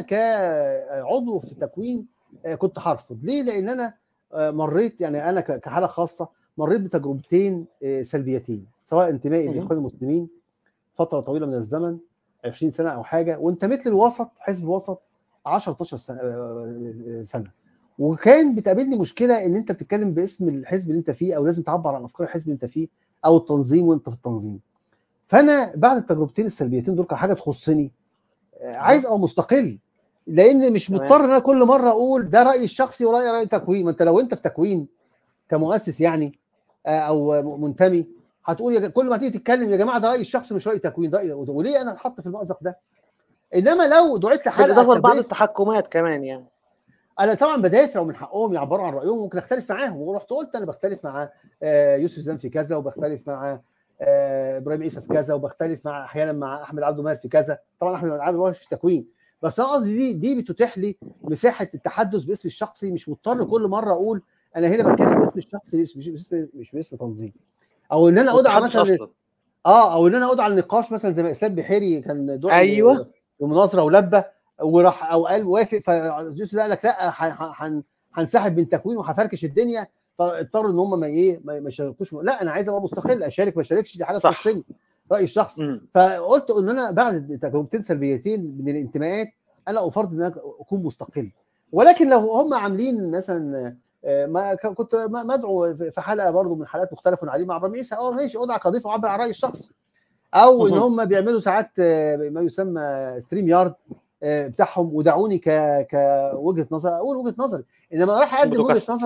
كعضو في تكوين آه، كنت هرفض ليه لان انا آه، مريت يعني انا ك- كحاله خاصه مريت بتجربتين آه، سلبيتين سواء انتمائي مهم. للاخوان المسلمين فتره طويله من الزمن 20 سنه او حاجه وانتميت للوسط حزب وسط 10 12 سنه آه، سنه وكان بتقابلني مشكله ان انت بتتكلم باسم الحزب اللي انت فيه او لازم تعبر عن افكار الحزب اللي انت فيه او التنظيم وانت في التنظيم فانا بعد التجربتين السلبيتين دول كحاجه تخصني آه، عايز ابقى مستقل لان مش تمام. مضطر ان انا كل مره اقول ده رايي الشخصي ورايي راي تكوين ما انت لو انت في تكوين كمؤسس يعني آه، او م- منتمي هتقول يا ج- كل ما تيجي تتكلم يا جماعه ده رايي الشخصي مش راي تكوين رايي وليه انا اتحط في المأزق ده انما لو دعيت لحلقه بالاضافه لبعض كضيف التحكمات كمان يعني انا طبعا بدافع ومن حقهم يعبروا عن رايهم ممكن اختلف معاهم ورحت قلت انا بختلف مع آه، يوسف زين في كذا وبختلف مع آه، ابراهيم عيسى في كذا وبختلف مع احيانا مع احمد عبد المهر في كذا طبعا احمد عبد المهر في تكوين بس انا قصدي دي دي بتتيح لي مساحه التحدث باسم الشخصي مش مضطر كل مره اقول انا هنا بتكلم باسم الشخصي مش مش باسم مش باسم تنظيم او ان انا ادعى والتحدث مثلا أصلاً. اه او ان انا ادعى النقاش مثلا زي ما اسلام بحيري كان دعي أيوة. بمناظره ولبى وراح او قال وافق فجوز قال لك لا ح- ح- هن- هنسحب من تكوين وهفركش الدنيا فاضطروا ان هم ما ايه ما ما يشاركوش لا انا عايز ابقى مستقل اشارك ما اشاركش دي حاجه صح. تخصني رايي الشخصي مم. فقلت ان انا بعد تجربتين سلبيتين من الانتماءات انا افضل ان انا اكون مستقل ولكن لو هم عاملين مثلا آه، ما ك- كنت ما- مدعو في حلقه برضو من حلقات مختلفه عليه مع ابراهيم عيسى اه ماشي ادعى كضيف وعبر عن رايي الشخصي او ان مهم. هم بيعملوا ساعات آه، ما يسمى ستريم يارد آه، بتاعهم ودعوني ك كوجهه نظر اقول وجهه نظري انما راح اقدم وجهه بودكاست. نظري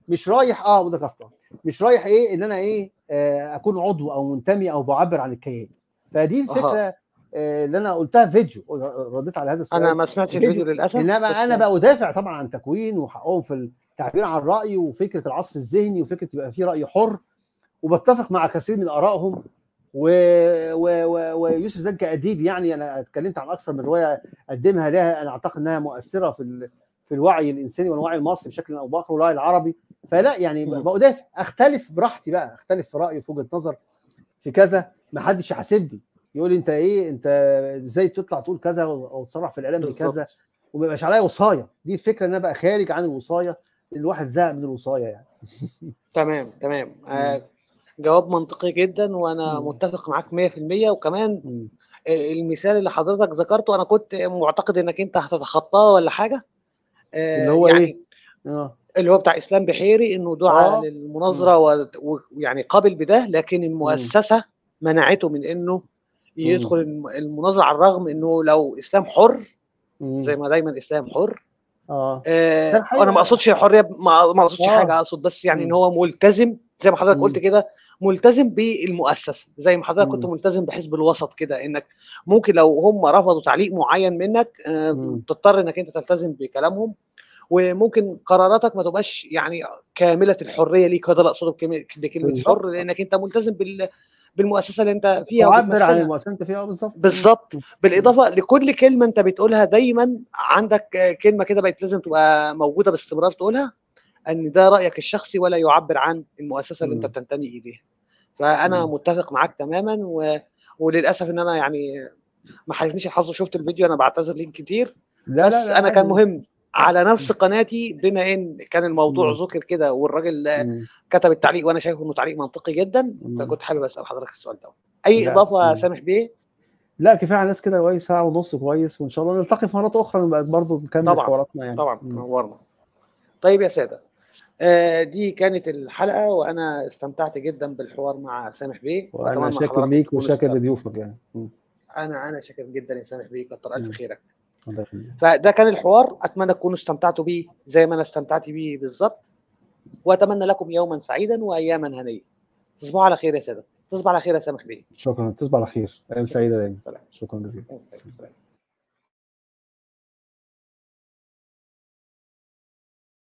مش رايح اه وده اصلا مش رايح ايه ان انا ايه آه اكون عضو او منتمي او بعبر عن الكيان فدي الفكره آه اللي انا قلتها في فيديو رديت على هذا السؤال انا ما سمعتش الفيديو للاسف انما بس- انا بقى ادافع طبعا عن تكوين وحقهم في التعبير عن الراي وفكره العصف الذهني وفكره يبقى في راي حر وبتفق مع كثير من ارائهم و... و... و... ويوسف زكي كاديب يعني انا اتكلمت عن اكثر من روايه قدمها لها انا اعتقد انها مؤثره في ال... في الوعي الانساني والوعي المصري بشكل او باخر والوعي العربي فلا يعني مم. بأدافع اختلف براحتي بقى اختلف في رايي في وجهه نظر في كذا ما حدش يحاسبني يقول لي انت ايه انت ازاي تطلع تقول كذا او تصرح في الاعلام بكذا بالظبط. وما يبقاش عليا وصايه دي الفكره ان انا بقى خارج عن الوصايه الواحد زهق من الوصايه يعني تمام تمام آه جواب منطقي جدا وانا مم. متفق معاك 100% وكمان مم. المثال اللي حضرتك ذكرته انا كنت معتقد انك انت هتتخطاه ولا حاجه آه، اللي هو يعني ايه؟ اه اللي هو بتاع اسلام بحيري انه دعا آه. للمناظره و- و- ويعني قابل بده لكن المؤسسه منعته من انه يدخل الم- المناظره على الرغم انه لو اسلام حر مم. زي ما دايما اسلام حر اه آه ده الحقيقة. انا ما اقصدش حريه ما ما اقصدش آه. حاجه اقصد بس يعني ان مم. هو ملتزم زي ما حضرتك مم. قلت كده ملتزم بالمؤسسه زي ما حضرتك كنت مم. ملتزم بحزب الوسط كده انك ممكن لو هم رفضوا تعليق معين منك آه، مم. تضطر انك انت تلتزم بكلامهم وممكن قراراتك ما تبقاش يعني كامله الحريه ليك هذا اللي اقصده بكلمه بكلمة بالظبط. حر لانك انت ملتزم بال بالمؤسسه اللي انت فيها تعبر عن وبتمثلها. المؤسسه انت فيها آه، بالظبط بالظبط بالاضافه لكل كلمه انت بتقولها دايما عندك آه، كلمه كده بقت لازم تبقى موجوده باستمرار تقولها ان ده رايك الشخصي ولا يعبر عن المؤسسه اللي انت مم. بتنتمي اليها فانا مم. متفق معاك تماما و... وللاسف ان انا يعني ما حالفنيش الحظ وشفت الفيديو انا بعتذر ليك كتير لا بس لا لا انا كان عادي. مهم على نفس قناتي بما ان كان الموضوع مم. ذكر كده والراجل آه، مم. كتب التعليق وانا شايفه انه تعليق منطقي جدا مم. فكنت حابب اسال حضرتك السؤال ده اي لا. اضافه يا مم. سامح بيه لا كفايه على الناس كده كويس ساعه ونص كويس وان شاء الله نلتقي في مرات اخرى نبقى برضه نكمل طبعاً. حواراتنا يعني طبعا مم. نورنا طيب يا ساده آه، دي كانت الحلقه وانا استمتعت جدا بالحوار مع سامح بيه وانا وأتمنى شاكر حضراتكم ليك تكونوا وشاكر استفدتوا. لضيوفك يعني مم. انا انا شاكر جدا يا سامح بيه كتر مم. الف خيرك الله يخليك فده كان الحوار اتمنى تكونوا استمتعتوا بيه زي ما انا استمتعت بيه بالظبط واتمنى لكم يوما سعيدا واياما هنيه تصبحوا على خير يا ساده تصبح على خير يا سامح بيه شكرا تصبح على خير ايام سعيده دايما سلام شكرا جزيلا سلام